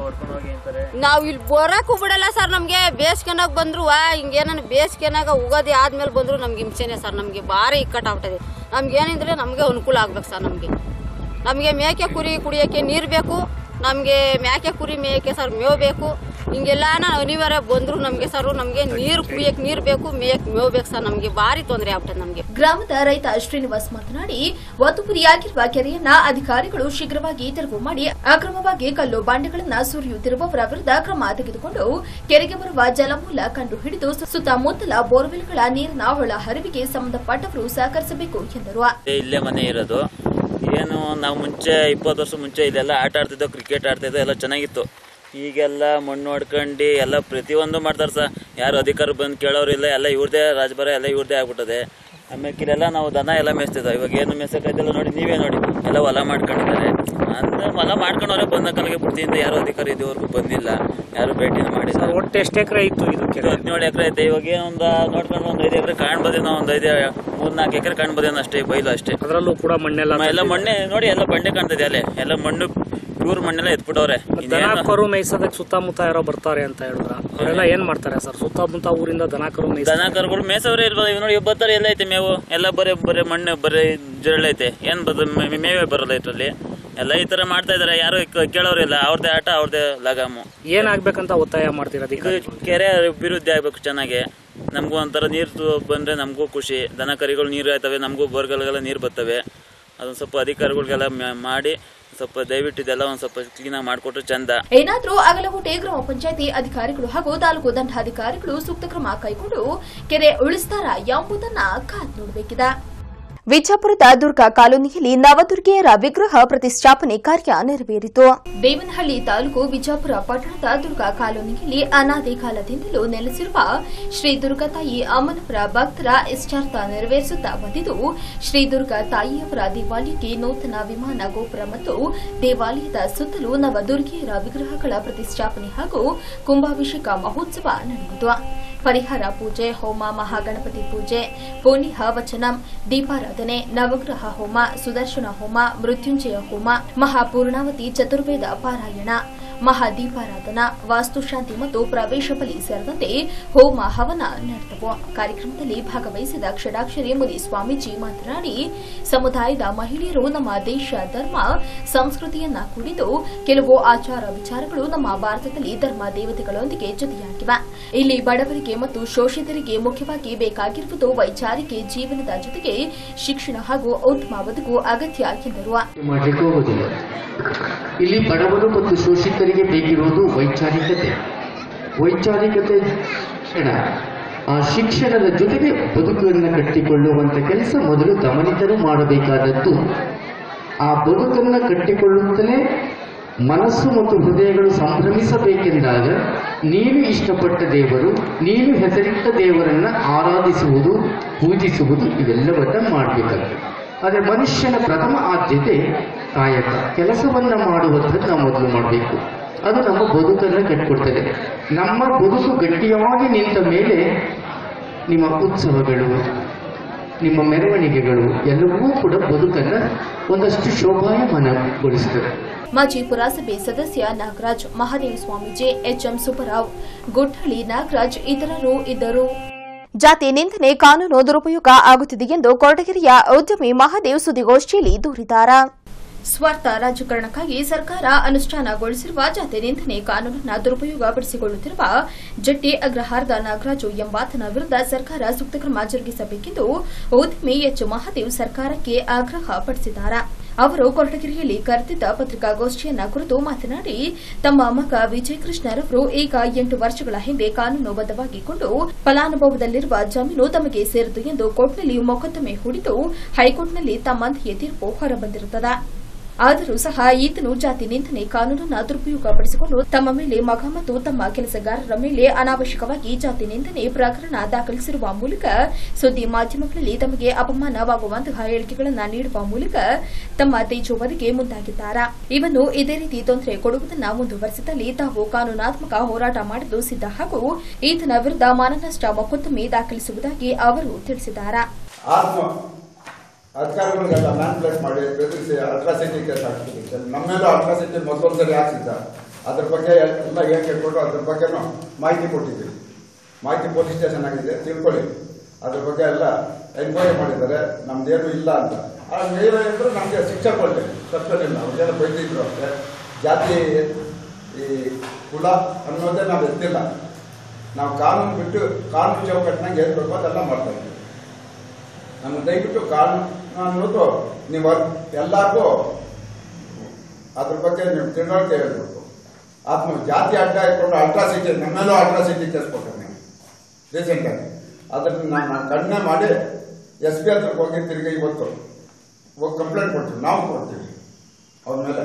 ನಾವು ಇಲ್ಲಿ ಬರಕ್ಕೂ ಬಿಡಲ್ಲ ಸರ್ ನಮಗೆ ಬೇಸಿಗೆನಾಗ ಬಂದ್ರು ಹಿಂಗೇನ ಬೇಸಿಗೆನಾಗ ಉಗಾದಿ ಆದ್ಮೇಲೆ ಬಂದ್ರು ನಮ್ಗೆ ಹಿಂಸೆನೆ ಸರ್ ನಮಗೆ ಭಾರಿ ಇಕ್ಕಟ್ಟಾಗ್ಬಿಟ್ಟಿದೆ ನಮ್ಗೆ ಏನಿದ್ರೆ ನಮಗೆ ಅನುಕೂಲ ಆಗ್ಬೇಕು ಸರ್ ನಮಗೆ ನಮಗೆ ಮೇಕೆ ಕುರಿ ಕುಡಿಯೋಕ್ಕೆ ನೀರು ಬೇಕು ನಮಗೆ ಮೇಕೆ ಕುರಿ ಮೇಯಕ್ಕೆ ಸರ್ ಮೇವು ಬೇಕು ಹಿಂಗೆಲ್ಲ ಅನಿವಾರ್ಯ ಬಂದ್ರು ನಮಗೆ ಸರ್ ನಮಗೆ ನೀರು ಕುಡಿಯಕ್ಕೆ ನೀರು ಬೇಕು ಮೇಯಕ್ಕೆ ಮೇವು ಬೇಕು ಸರ್ ನಮಗೆ ಭಾರಿ ತೊಂದರೆ ಆಗ್ಬಿಟ್ಟದೆ ನಮಗೆ ಗ್ರಾಮದ ರೈತ ಶ್ರೀನಿವಾಸ್ ಮಾತನಾಡಿ ಒತ್ತುಪುರಿಯಾಗಿರುವ ಕೆರೆಯನ್ನ ಅಧಿಕಾರಿಗಳು ಶೀಘ್ರವಾಗಿ ತೆರವು ಮಾಡಿ ಅಕ್ರಮವಾಗಿ ಕಲ್ಲು ಬಾಂಡೆಗಳನ್ನ ಸುರಿಯುತ್ತಿರುವವರ ವಿರುದ್ಧ ಕ್ರಮ ತೆಗೆದುಕೊಂಡು ಕೆರೆಗೆ ಬರುವ ಜಲಮೂಲ ಕಂಡು ಹಿಡಿದು ಸುತ್ತಮುತ್ತಲ ಬೋರ್ವೆಲ್ಗಳ ನೀರಿನ ಒಳ ಹರಿವಿಗೆ ಸಂಬಂಧಪಟ್ಟವರು ಸಹಕರಿಸಬೇಕು ಎಂದರು ಇಲ್ಲೇ ಮನೆ ಇರೋದು ಏನು ನಾವು ಮುಂಚೆ ಇಪ್ಪತ್ತು ವರ್ಷ ಮುಂಚೆ ಇಲ್ಲೆಲ್ಲ ಆಟ ಆಡ್ತಿದ್ದೋ ಕ್ರಿಕೆಟ್ ಆಡ್ತಿದ್ದೋ ಎಲ್ಲ ಚೆನ್ನಾಗಿತ್ತು ಈಗೆಲ್ಲ ಮಣ್ಣು ಹೊಡ್ಕೊಂಡು ಎಲ್ಲ ಪ್ರತಿಯೊಂದು ಮಾಡ್ತಾರೆ ಸರ್ ಯಾರು ಅಧಿಕಾರ ಬಂದು ಕೇಳೋರಿಲ್ಲ ಎಲ್ಲ ಇವ್ರದೇ ರಾಜಭಾರ ಎಲ್ಲ ಇವ್ರದೇ ಆಗ್ಬಿಟ್ಟದೆ ಆಮೇಲೆ ಇಲ್ಲೆಲ್ಲ ನಾವು ದನ ಎಲ್ಲ ಮೇಯಿಸ್ತಿದ್ದೋ ಇವಾಗ ಏನು ಮೇಯ್ಸೋಕ್ಕಾಯ್ತಿಲ್ಲ ನೋಡಿ ನೀವೇ ನೋಡಿ ಎಲ್ಲ ಹೊಲ ಮಾಡ್ಕೊಂಡಿದ್ದಾರೆ ಅಂದ್ರೆ ಹೊಲ ಮಾಡ್ಕೊಂಡವ್ರೆ ಬಂದ ಕಾಲಿಗೆ ಬುದ್ಧಿಯಿಂದ ಯಾರು ಅಧಿಕಾರಿ ಇದುವರೆಗೂ ಬಂದಿಲ್ಲ ಯಾರು ಭೇಟಿನ ಮಾಡಿಲ್ಲ ಒಟ್ಟು ಎಷ್ಟು ಎಕರೆ ಇತ್ತು ಇದು ಕೆರೆ ಹದಿನೇಳು ಎಕರೆ ಐತೆ ಇವಾಗ ಒಂದು ನೋಡ್ಕೊಂಡು ಒಂದು ಐದು ಎಕರೆ ಕಾಣ್ಬೋದೇನೋ ಒಂದು ಐದು ಮೂರ್ನಾಲ್ಕು ಎಕರೆ ಕಾಣ್ಬೋದೇನೋ ಅಷ್ಟೇ ಬೈಲು ಅಷ್ಟೇ ಅದರಲ್ಲೂ ಕೂಡ ಮಣ್ಣೆಲ್ಲ ಎಲ್ಲ ಮಣ್ಣೆ ನೋಡಿ ಎಲ್ಲ ಬಂಡೆ ಕಾಣ್ತದೆ ಅಲ್ಲೇ ಎಲ್ಲ ಮಣ್ಣು ಪ್ಯೂರ್ ಮಣ್ಣೆಲ್ಲ ಎತ್ಬಿಟ್ಟವ್ರೆ ದನ ಇನ್ನೇನು ಕರು ಮೇಯ್ಸೋದಕ್ಕೆ ಸುತ್ತಮುತ್ತ ಯಾರೋ ಬರ್ತಾರೆ ಅಂತ ಹೇಳಿದ್ರ ಅವರೆಲ್ಲ ಏನ್ ಮಾಡ್ತಾರೆ ಸರ್ ಸುತ್ತಮುತ್ತ ಊರಿಂದ ದನ ಕರು ಮೇಯ್ಸ ದನ ಕರುಗಳು ಮೇಸವ್ರೆ ಇರ್ಬೋದು ಇವ್ ನೋಡಿ ಇವ್ ಬರ್ತಾರೆ ಎಲ್ಲ ಐತೆ ಮೇವು ಎಲ್ಲ ಬರೀ ಬರೀ ಮಣ್ಣು ಬರೀ ಜರಳೈತೆ ಏನ್ ಬರ್ತದೆ ಮೇ- ಮೇವೇ ಬರಲ್ಲ ಇದ್ರಲ್ಲಿ ಎಲ್ಲ ಈ ತರ ಮಾಡ್ತಾ ಇದಾರೆ ಯಾರು ಕ- ಕೇಳೋರಿಲ್ಲ ಅವ್ರದೇ ಆಟ ಅವ್ರದೇ ಲಗಾಮು ಏನಾಗ್ಬೇಕಂತ ಒತ್ತಾಯ ಮಾಡ್ತೀರಾ ಅದಕ್ಕೆ ಇದು ಕೆರೆ ಅಭಿವೃದ್ಧಿ ಆಗ್ಬೇಕು ಚೆನ್ನಾಗಿ ನಮಗೂ ಒಂಥರ ನೀರು ಬಂದ್ರೆ ನಮಗೂ ಖುಷಿ ದನ ಕರಿಗಳು ನೀರು ಆಯ್ತವೆ ನಮಗೂ ಬೋರ್ಗಲ್ಗೆಲ್ಲ ನೀರು ಬರ್ತವೆ ಅದೊಂದು ಸ್ವಲ್ಪ ಅಧಿಕಾರಿಗಳಿಗೆಲ್ಲ ಮ- ಮಾಡಿ ಸ್ವಲ್ಪ ದಯವಿಟ್ಟು ಇದೆಲ್ಲ ಒಂದು ಸ್ವಲ್ಪ ಕ್ಲೀನಾಗಿ ಮಾಡಿಕೊಟ್ರೆ ಚಂದ ಏನಾದರೂ ಅಗಲಕೋಟೆ ಗ್ರಾಮ ಪಂಚಾಯತಿ ಅಧಿಕಾರಿಗಳು ಹಾಗೂ ತಾಲೂಕು ದಂಡಾಧಿಕಾರಿಗಳು ಸೂಕ್ತ ಕ್ರಮ ಕೈಗೊಂಡು ಕೆರೆ ಉಳಿಸ್ತಾರಾ ಎಂಬುದನ್ನ ಕಾದು ನೋಡಬೇಕಿದೆ ವಿಜಯಪುರದ ದುರ್ಗಾ ಕಾಲೋನಿಯಲ್ಲಿ ನವದುರ್ಗೆಯರ ವಿಗ್ರಹ ಪ್ರತಿಷ್ಠಾಪನೆ ಕಾರ್ಯ ನೆರವೇರಿತು ದೇವನಹಳ್ಳಿ ತಾಲೂಕು ವಿಜಯಪುರ ಪಟ್ಟಣದ ದುರ್ಗಾ ಕಾಲೋನಿಯಲ್ಲಿ ಅನಾದಿ ಕಾಲದಿಂದಲೂ ನೆಲೆಸಿರುವ ಶ್ರೀ ದುರ್ಗಾ ತಾಯಿ ಅಮ್ಮನವರ ಭಕ್ತರ ಇಷ್ಟಾರ್ಥ ನೆರವೇರಿಸುತ್ತಾ ಬಂದಿದ್ದು ಶ್ರೀ ದುರ್ಗಾ ತಾಯಿಯವರ ದೇವಾಲಯಕ್ಕೆ ನೂತನ ವಿಮಾನ ಗೋಪುರ ಮತ್ತು ದೇವಾಲಯದ ಸುತ್ತಲೂ ನವದುರ್ಗೆಯರ ವಿಗ್ರಹಗಳ ಪ್ರತಿಷ್ಠಾಪನೆ ಹಾಗೂ ಕುಂಭಾಭಿಷೇಕ ಮಹೋತ್ಸವ ನಡೆಯಿತು ಪರಿಹಾರ ಪೂಜೆ ಹೋಮ ಮಹಾಗಣಪತಿ ಪೂಜೆ ಪುಣ್ಯ ವಚನಂ ದೀಪಾರಾಧನೆ ನವಗ್ರಹ ಹೋಮ ಸುದರ್ಶನ ಹೋಮ ಮೃತ್ಯುಂಜಯ ಹೋಮ ಮಹಾಪೂರ್ಣಾವತಿ ಚತುರ್ವೇದ ಪಾರಾಯಣ ಮಹಾದೀಪಾರಾಧನಾ ವಾಸ್ತುಶಾಂತಿ ಮತ್ತು ಪ್ರವೇಶ ಬಲಿ ಸೇರಿದಂತೆ ಹೋಮ ಹವನ ನಡೆದವು ಕಾರ್ಯಕ್ರಮದಲ್ಲಿ ಭಾಗವಹಿಸಿದ ಕ್ಷಡಾಕ್ಷರಿ ಮುನಿ ಸ್ವಾಮೀಜಿ ಮಾತನಾಡಿ ಸಮುದಾಯದ ಮಹಿಳೆಯರು ನಮ್ಮ ದೇಶ ಧರ್ಮ ಸಂಸ್ಕೃತಿಯನ್ನ ಕುರಿತು ಕೆಲವು ಆಚಾರ ವಿಚಾರಗಳು ನಮ್ಮ ಭಾರತದಲ್ಲಿ ಧರ್ಮ ದೇವತೆಗಳೊಂದಿಗೆ ಜೊತೆಯಾಗಿವೆ ಇಲ್ಲಿ ಬಡವರಿಗೆ ಮತ್ತು ಶೋಷಿತರಿಗೆ ಮುಖ್ಯವಾಗಿ ಬೇಕಾಗಿರುವುದು ವೈಚಾರಿಕೆ ಜೀವನದ ಜೊತೆಗೆ ಶಿಕ್ಷಣ ಹಾಗೂ ಉತ್ತಮ ಬದುಕು ಅಗತ್ಯ ಎಂದರು ಮಾಡಲಿಕ್ಕೆ ಹೋಗೋದಿಲ್ಲ ಇಲ್ಲಿ ಬಡವರು ಮತ್ತು ಶೋಷಿತರಿಗೆ ಬೇಕಿರುವುದು ವೈಚಾರಿಕತೆ ವೈಚಾರಿಕತೆ ಶಿಕ್ಷಣ ಆ ಶಿಕ್ಷಣದ ಜೊತೆಗೆ ಬದುಕನ್ನು ಕಟ್ಟಿಕೊಳ್ಳುವಂತ ಕೆಲಸ ಮೊದಲು ದಮನಿತರು ಮಾಡಬೇಕಾದದ್ದು ಆ ಬದುಕನ್ನು ಕಟ್ಟಿಕೊಳ್ಳುತ್ತಲೇ ಮನಸ್ಸು ಮತ್ತು ಹೃದಯಗಳು ಸಂಭ್ರಮಿಸಬೇಕೆಂದಾಗ ನೀನು ಇಷ್ಟಪಟ್ಟ ದೇವರು ನೀನು ಹೆಸರಿಟ್ಟ ದೇವರನ್ನ ಆರಾಧಿಸುವುದು ಪೂಜಿಸುವುದು ಇವೆಲ್ಲವನ್ನ ಮಾಡಬೇಕಾಗ್ತದೆ ಆದರೆ ಮನುಷ್ಯನ ಪ್ರಥಮ ಆದ್ಯತೆ ಕಾಯಕ ಕೆಲಸವನ್ನ ಮಾಡುವಂಥದ್ದು ನಾವು ಮೊದಲು ಮಾಡಬೇಕು ಅದು ನಮ್ಮ ಬದುಕನ್ನು ಕಟ್ಟಿಕೊಡ್ತದೆ ನಮ್ಮ ಬದುಕು ಗಟ್ಟಿಯಾಗಿ ನಿಂತ ಮೇಲೆ ನಿಮ್ಮ ಉತ್ಸವಗಳು ನಿಮ್ಮ ಮೆರವಣಿಗೆಗಳು ಎಲ್ಲವೂ ಕೂಡ ಬದುಕನ್ನು ಒಂದಷ್ಟು ಶೋಭಾಯಮಾನಗೊಳಿಸ್ತದೆ ಮಾಜಿ ಪುರಸಭೆ ಸದಸ್ಯ ನಾಗರಾಜ್ ಮಹಾದೇವ ಸ್ವಾಮೀಜಿ ಎಚ್ಎಂ ಸುಬ್ಬರಾವ್ ಗುಡ್ಡಳ್ಳಿ ನಾಗರಾಜ್ ಇತರರು ಇದ್ದರು ಜಾತಿ ನಿಂದನೆ ಕಾನೂನು ದುರುಪಯೋಗ ಆಗುತ್ತಿದೆ ಎಂದು ಕೊರಟಗೆರೆಯ ಉದ್ಯಮಿ ಮಹಾದೇವ್ ಸುದ್ದಿಗೋಷ್ಠಿಯಲ್ಲಿ ದೂರಿದ್ದಾರೆ ಸ್ವಾರ್ಥ ರಾಜಕಾರಣಕ್ಕಾಗಿ ಸರ್ಕಾರ ಅನುಷ್ಠಾನಗೊಳಿಸಿರುವ ಜಾತಿ ನಿಂದನೆ ಕಾನೂನನ್ನು ದುರುಪಯೋಗಪಡಿಸಿಕೊಳ್ಳುತ್ತಿರುವ ಜಟ್ಟಿ ಅಗ್ರಹಾರದ ನಾಗರಾಜು ಎಂಬಾತನ ವಿರುದ್ಧ ಸರ್ಕಾರ ಸೂಕ್ತ ಕ್ರಮ ಜರುಗಿಸಬೇಕೆಂದು ಉದ್ಯಮಿ ಎಚ್ ಮಹಾದೇವ್ ಸರ್ಕಾರಕ್ಕೆ ಆಗ್ರಹ ಪಡಿಸಿದ್ದಾರೆ ಅವರು ಕೊರಟಗೆರೆಯಲ್ಲಿ ಕರೆದಿದ್ದ ಪತ್ರಿಕಾಗೋಷ್ಠಿಯನ್ನ ಕುರಿತು ಮಾತನಾಡಿ ತಮ್ಮ ಮಗ ವಿಜಯ್ ಕೃಷ್ಣರವರು ಈಗ ಎಂಟು ವರ್ಷಗಳ ಹಿಂದೆ ಕಾನೂನುಬದ್ಧವಾಗಿಕೊಂಡು ಫಲಾನುಭವದಲ್ಲಿರುವ ಜಮೀನು ತಮಗೆ ಸೇರಿತು ಎಂದು ಕೋರ್ಟ್ನಲ್ಲಿ ಮೊಕದ್ದಮೆ ಹೂಡಿದ್ದು ಹೈಕೋರ್ಟ್ನಲ್ಲಿ ತಮ್ಮಂತೆಯೇ ತೀರ್ಪು ಹೊರಬಂದಿರುತ್ತದೆ ಆದರೂ ಸಹ ಈತನು ಜಾತಿ ನಿಂದನೆ ಕಾನೂನನ್ನ ದುರುಪಯೋಗಪಡಿಸಿಕೊಂಡು ತಮ್ಮ ಮೇಲೆ ಮಗ ಮತ್ತು ತಮ್ಮ ಕೆಲಸಗಾರರ ಮೇಲೆ ಅನಾವಶ್ಯಕವಾಗಿ ಜಾತಿ ನಿಂದನೆ ಪ್ರಕರಣ ದಾಖಲಿಸಿರುವ ಮೂಲಕ ಸುದ್ದಿ ಮಾಧ್ಯಮಗಳಲ್ಲಿ ತಮಗೆ ಅಪಮಾನವಾಗುವಂತಹ ಹೇಳಿಕೆಗಳನ್ನು ನೀಡುವ ಮೂಲಕ ತಮ್ಮ ತೇಜೋವಧಿಗೆ ಮುಂದಾಗಿದ್ದಾರೆ ಇವನ್ನು ಇದೇ ರೀತಿ ತೊಂದರೆ ಕೊಡುವುದನ್ನು ಮುಂದುವರೆಸಿದಲ್ಲಿ ತಾವು ಕಾನೂನಾತ್ಮಕ ಹೋರಾಟ ಮಾಡಲು ಸಿದ್ಧ ಹಾಗೂ ಈತನ ವಿರುದ್ಧ ಮಾನನಷ್ಟ ಮೊಕದ್ದಮೆ ದಾಖಲಿಸುವುದಾಗಿ ಅವರು ತಿಳಿಸಿದ್ದಾರೆ ಆತ್ಮ ಅಧಿಕಾರಿಗಳಿಗೆಲ್ಲ ಮ್ಯಾನ್ಪ್ಲೇಟ್ ಮಾಡಿ ಬೆದರಿಸಿ ಅಟ್ರಾಸಿಟಿ ಕೇಸ್ ಹಾಕ್ತಿದ್ದೆ ನಮ್ಮೇಲೂ ಅಟ್ರಾಸಿಟಿ ಮೊದಲೊಂದ್ಸರಿ ಹಾಕ್ಸಿದ್ದ ಅದ್ರ ಬಗ್ಗೆ ಎಲ್ಲ ಏನ್ ಕೇಳ್ಕೊಂಡು ಅದ್ರ ಬಗ್ಗೆನೂ ಮಾಹಿತಿ ಕೊಟ್ಟಿದ್ದೀವಿ ಮಾಹಿತಿ ಪೊಲೀಸ್ ಸ್ಟೇಷನ್ ಆಗಿದೆ ತಿಳ್ಕೊಳ್ಳಿ ಅದ್ರ ಬಗ್ಗೆ ಎಲ್ಲ ಎನ್ಕ್ವೈರಿ ಮಾಡಿದ್ದಾರೆ ನಮ್ದೇನು ಇಲ್ಲ ಅಂತ ಆ ಏನಿದ್ರು ನಮಗೆ ಶಿಕ್ಷೆ ಕೊಡಲಿ ತಪ್ಪೇನಿಲ್ಲ ಅವ್ರೇನೋ ಬೈದಿದ್ರು ಅಂದ್ರೆ ಜಾತಿ ಈ ಕುಲ ಅನ್ನೋದೇ ನಾವು ಎತ್ತಿಲ್ಲ ನಾವು ಕಾನೂನು ಬಿಟ್ಟು ಕಾನೂನು ಚೌಕಟ್ಟಿನಾಗ ಏನ್ ಬೇಕೋ ಅದೆಲ್ಲ ಮಾಡ್ತಾ ಇದ್ದೀವಿ ನಮ್ಗೆ ದಯವಿಟ್ಟು ಕಾನೂನು ಅನ್ನೋದು ನೀವು ಎಲ್ಲರಿಗೂ ಅದ್ರ ಬಗ್ಗೆ ನೀವು ತಿಳುವಳಿಕೆ ಹೇಳ್ಬೇಕು ಆತ್ಮ ಜಾತಿ ಅಡ್ಡ ಇಟ್ಕೊಂಡು ಅಲ್ಟ್ರಾಸಿಟಿ ನಮ್ಮೇಲೂ ಅಲ್ಟ್ರಾಸಿಟಿ ಕೇಸ್ ಕೊಟ್ಟೆ ನೀವು ರೀಸೆಂಟಾಗಿ ಅದನ್ನ ನಾನು ಕಣ್ಣೆ ಮಾಡಿ ಎಸ್ ಪಿ ಹತ್ರಕ್ಕೆ ಹೋಗಿ ತಿರುಗಿ ಇವತ್ತು ಹೋಗಿ ಕಂಪ್ಲೇಂಟ್ ಕೊಡ್ತೀವಿ ನಾವು ಕೊಡ್ತೀವಿ ಅವ್ರ ಮೇಲೆ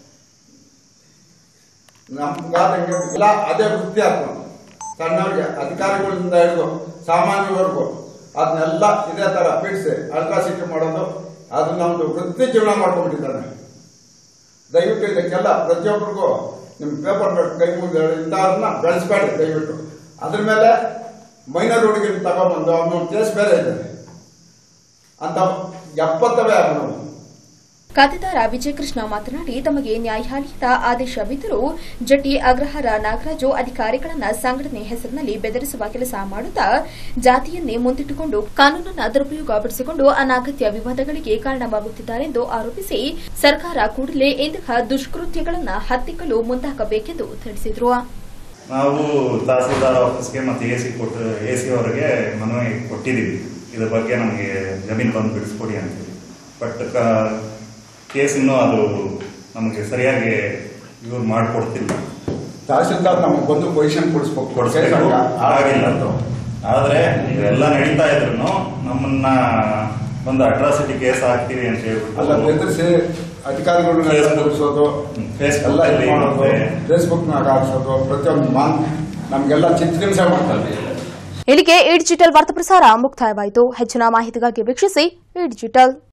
ನಮ್ಗಾದಂಗೆ ಎಲ್ಲ ಅದೇ ವೃತ್ತಿ ಹಾಕೊಂಡು ಸಣ್ಣವ್ರಿಗೆ ಅಧಿಕಾರಿಗಳಿಂದ ಹಿಡಿದು ಸಾಮಾನ್ಯವರೆಗೂ ಅದನ್ನೆಲ್ಲ ಇದೇ ತರ ಬಿಡಿಸಿ ಅಲ್ಟ್ರಾಸಿಟಿ ಮಾಡೋದು ಅದು ನಮ್ದು ವೃತ್ತಿ ಜೀವನ ಮಾಡ್ಕೊಂಡ್ಬಿಟ್ಟಿದ್ದಾನೆ ದಯವಿಟ್ಟು ಇದಕ್ಕೆಲ್ಲ ಪ್ರತಿಯೊಬ್ಬರಿಗೂ ನಿಮ್ ಪೇಪರ್ ಕೈ ಮುಗಿದ ಇಂಥವ್ರನ್ನ ಬೆಳೆಸ್ಬೇಡಿ ದಯವಿಟ್ಟು ಅದ್ರ ಮೇಲೆ ಮೈನರ್ ಹುಡುಗಿನ ತಗೊಂಡ್ಬಂದು ಅವನು ಕೇಸ್ ಬೇರೆ ಇದೆ ಅಂತ ಎಪ್ಪತ್ತವೇ ಅವನು ಖಾತೆದಾರ ವಿಜಯಕೃಷ್ಣ ಮಾತನಾಡಿ ತಮಗೆ ನ್ಯಾಯಾಲಯದ ಆದೇಶವಿದ್ದರೂ ಜಟ್ಟಿ ಅಗ್ರಹಾರ ನಾಗರಾಜು ಅಧಿಕಾರಿಗಳನ್ನ ಸಂಘಟನೆ ಹೆಸರಿನಲ್ಲಿ ಬೆದರಿಸುವ ಕೆಲಸ ಮಾಡುತ್ತಾ ಜಾತಿಯನ್ನೇ ಮುಂದಿಟ್ಟುಕೊಂಡು ಕಾನೂನನ್ನ ದುರುಪಯೋಗಪಡಿಸಿಕೊಂಡು ಅನಾಗತ್ಯ ವಿವಾದಗಳಿಗೆ ಕಾರಣವಾಗುತ್ತಿದ್ದಾರೆಂದು ಆರೋಪಿಸಿ ಸರ್ಕಾರ ಕೂಡಲೇ ಇಂತಹ ದುಷ್ಕೃತ್ಯಗಳನ್ನ ಹತ್ತಿಕ್ಕಲು ಮುಂದಾಗಬೇಕೆಂದು ತಿಳಿಸಿದರು ನಾವು ತಹಸೀಲ್ದಾರ್ ಆಫೀಸ್ಗೆ ಮತ್ತು ಎ ಸಿ ಕೊಟ್ಟು ಎ ಸಿ ಅವರಿಗೆ ಮನವಿ ಕೊಟ್ಟಿದ್ದೀವಿ ಇದ್ರ ಬಗ್ಗೆ ನಮಗೆ ಜಮೀನು ಬಂದು ಬಿಡಿಸ್ಕೊಡಿ ಅಂತೇಳಿ ಬಟ್ ಕೇಸ್ ಇನ್ನೂ ಅದು ನಮಗೆ ಸರಿಯಾಗಿ ಇವ್ರು ಮಾಡಿಕೊಡ್ತಿಲ್ಲ ತಹಸೀಲ್ದಾರ್ ನಮಗೆ ಬಂದು ಪೊಸಿಷನ್ ಕೊಡಿಸ್ಬೇಕು ಕೊಡಿಸ್ಬೇಕು ಆಗಿಲ್ಲ ಆದ್ರೆ ಇವೆಲ್ಲ ನಡೀತಾ ಇದ್ರು ನಮ್ಮನ್ನ ಒಂದು ಅಟ್ರಾಸಿಟಿ ಕೇಸ್ ಹಾಕ್ತೀವಿ ಅಂತ ಅಲ್ಲ ಹೇಳ್ಬಿಟ್ಟು ಬೆದರಿಸಿ ಅಧಿಕಾರಿಗಳನ್ನ ಬೆದರಿಸೋದು Facebook ಎಲ್ಲ ಇದು ಅಲ್ಲಿ ಮಾಡೋದು ಮತ್ತೆ- ಫೇಸ್ಬುಕ್ನಾಗ ಹಾಕ್ಸೋದು ಪ್ರತಿಯೊಂದು ಮಾನ್ ನಮಗೆಲ್ಲ ಚಿತ್ರಹಿಂಸೆ ಮಾಡ್ತಾರೆ ಇಲ್ಲಿಗೆ ಈ ಡಿಜಿಟಲ್ ವಾರ್ತಾ ಪ್ರಸಾರ ಮುಕ್ತಾಯವಾಯಿತು ಹೆಚ್ಚಿನ ಮಾಹಿತಿಗಾಗಿ ವೀಕ್ಷಿಸಿ ಈ ಡಿಜಿಟಲ್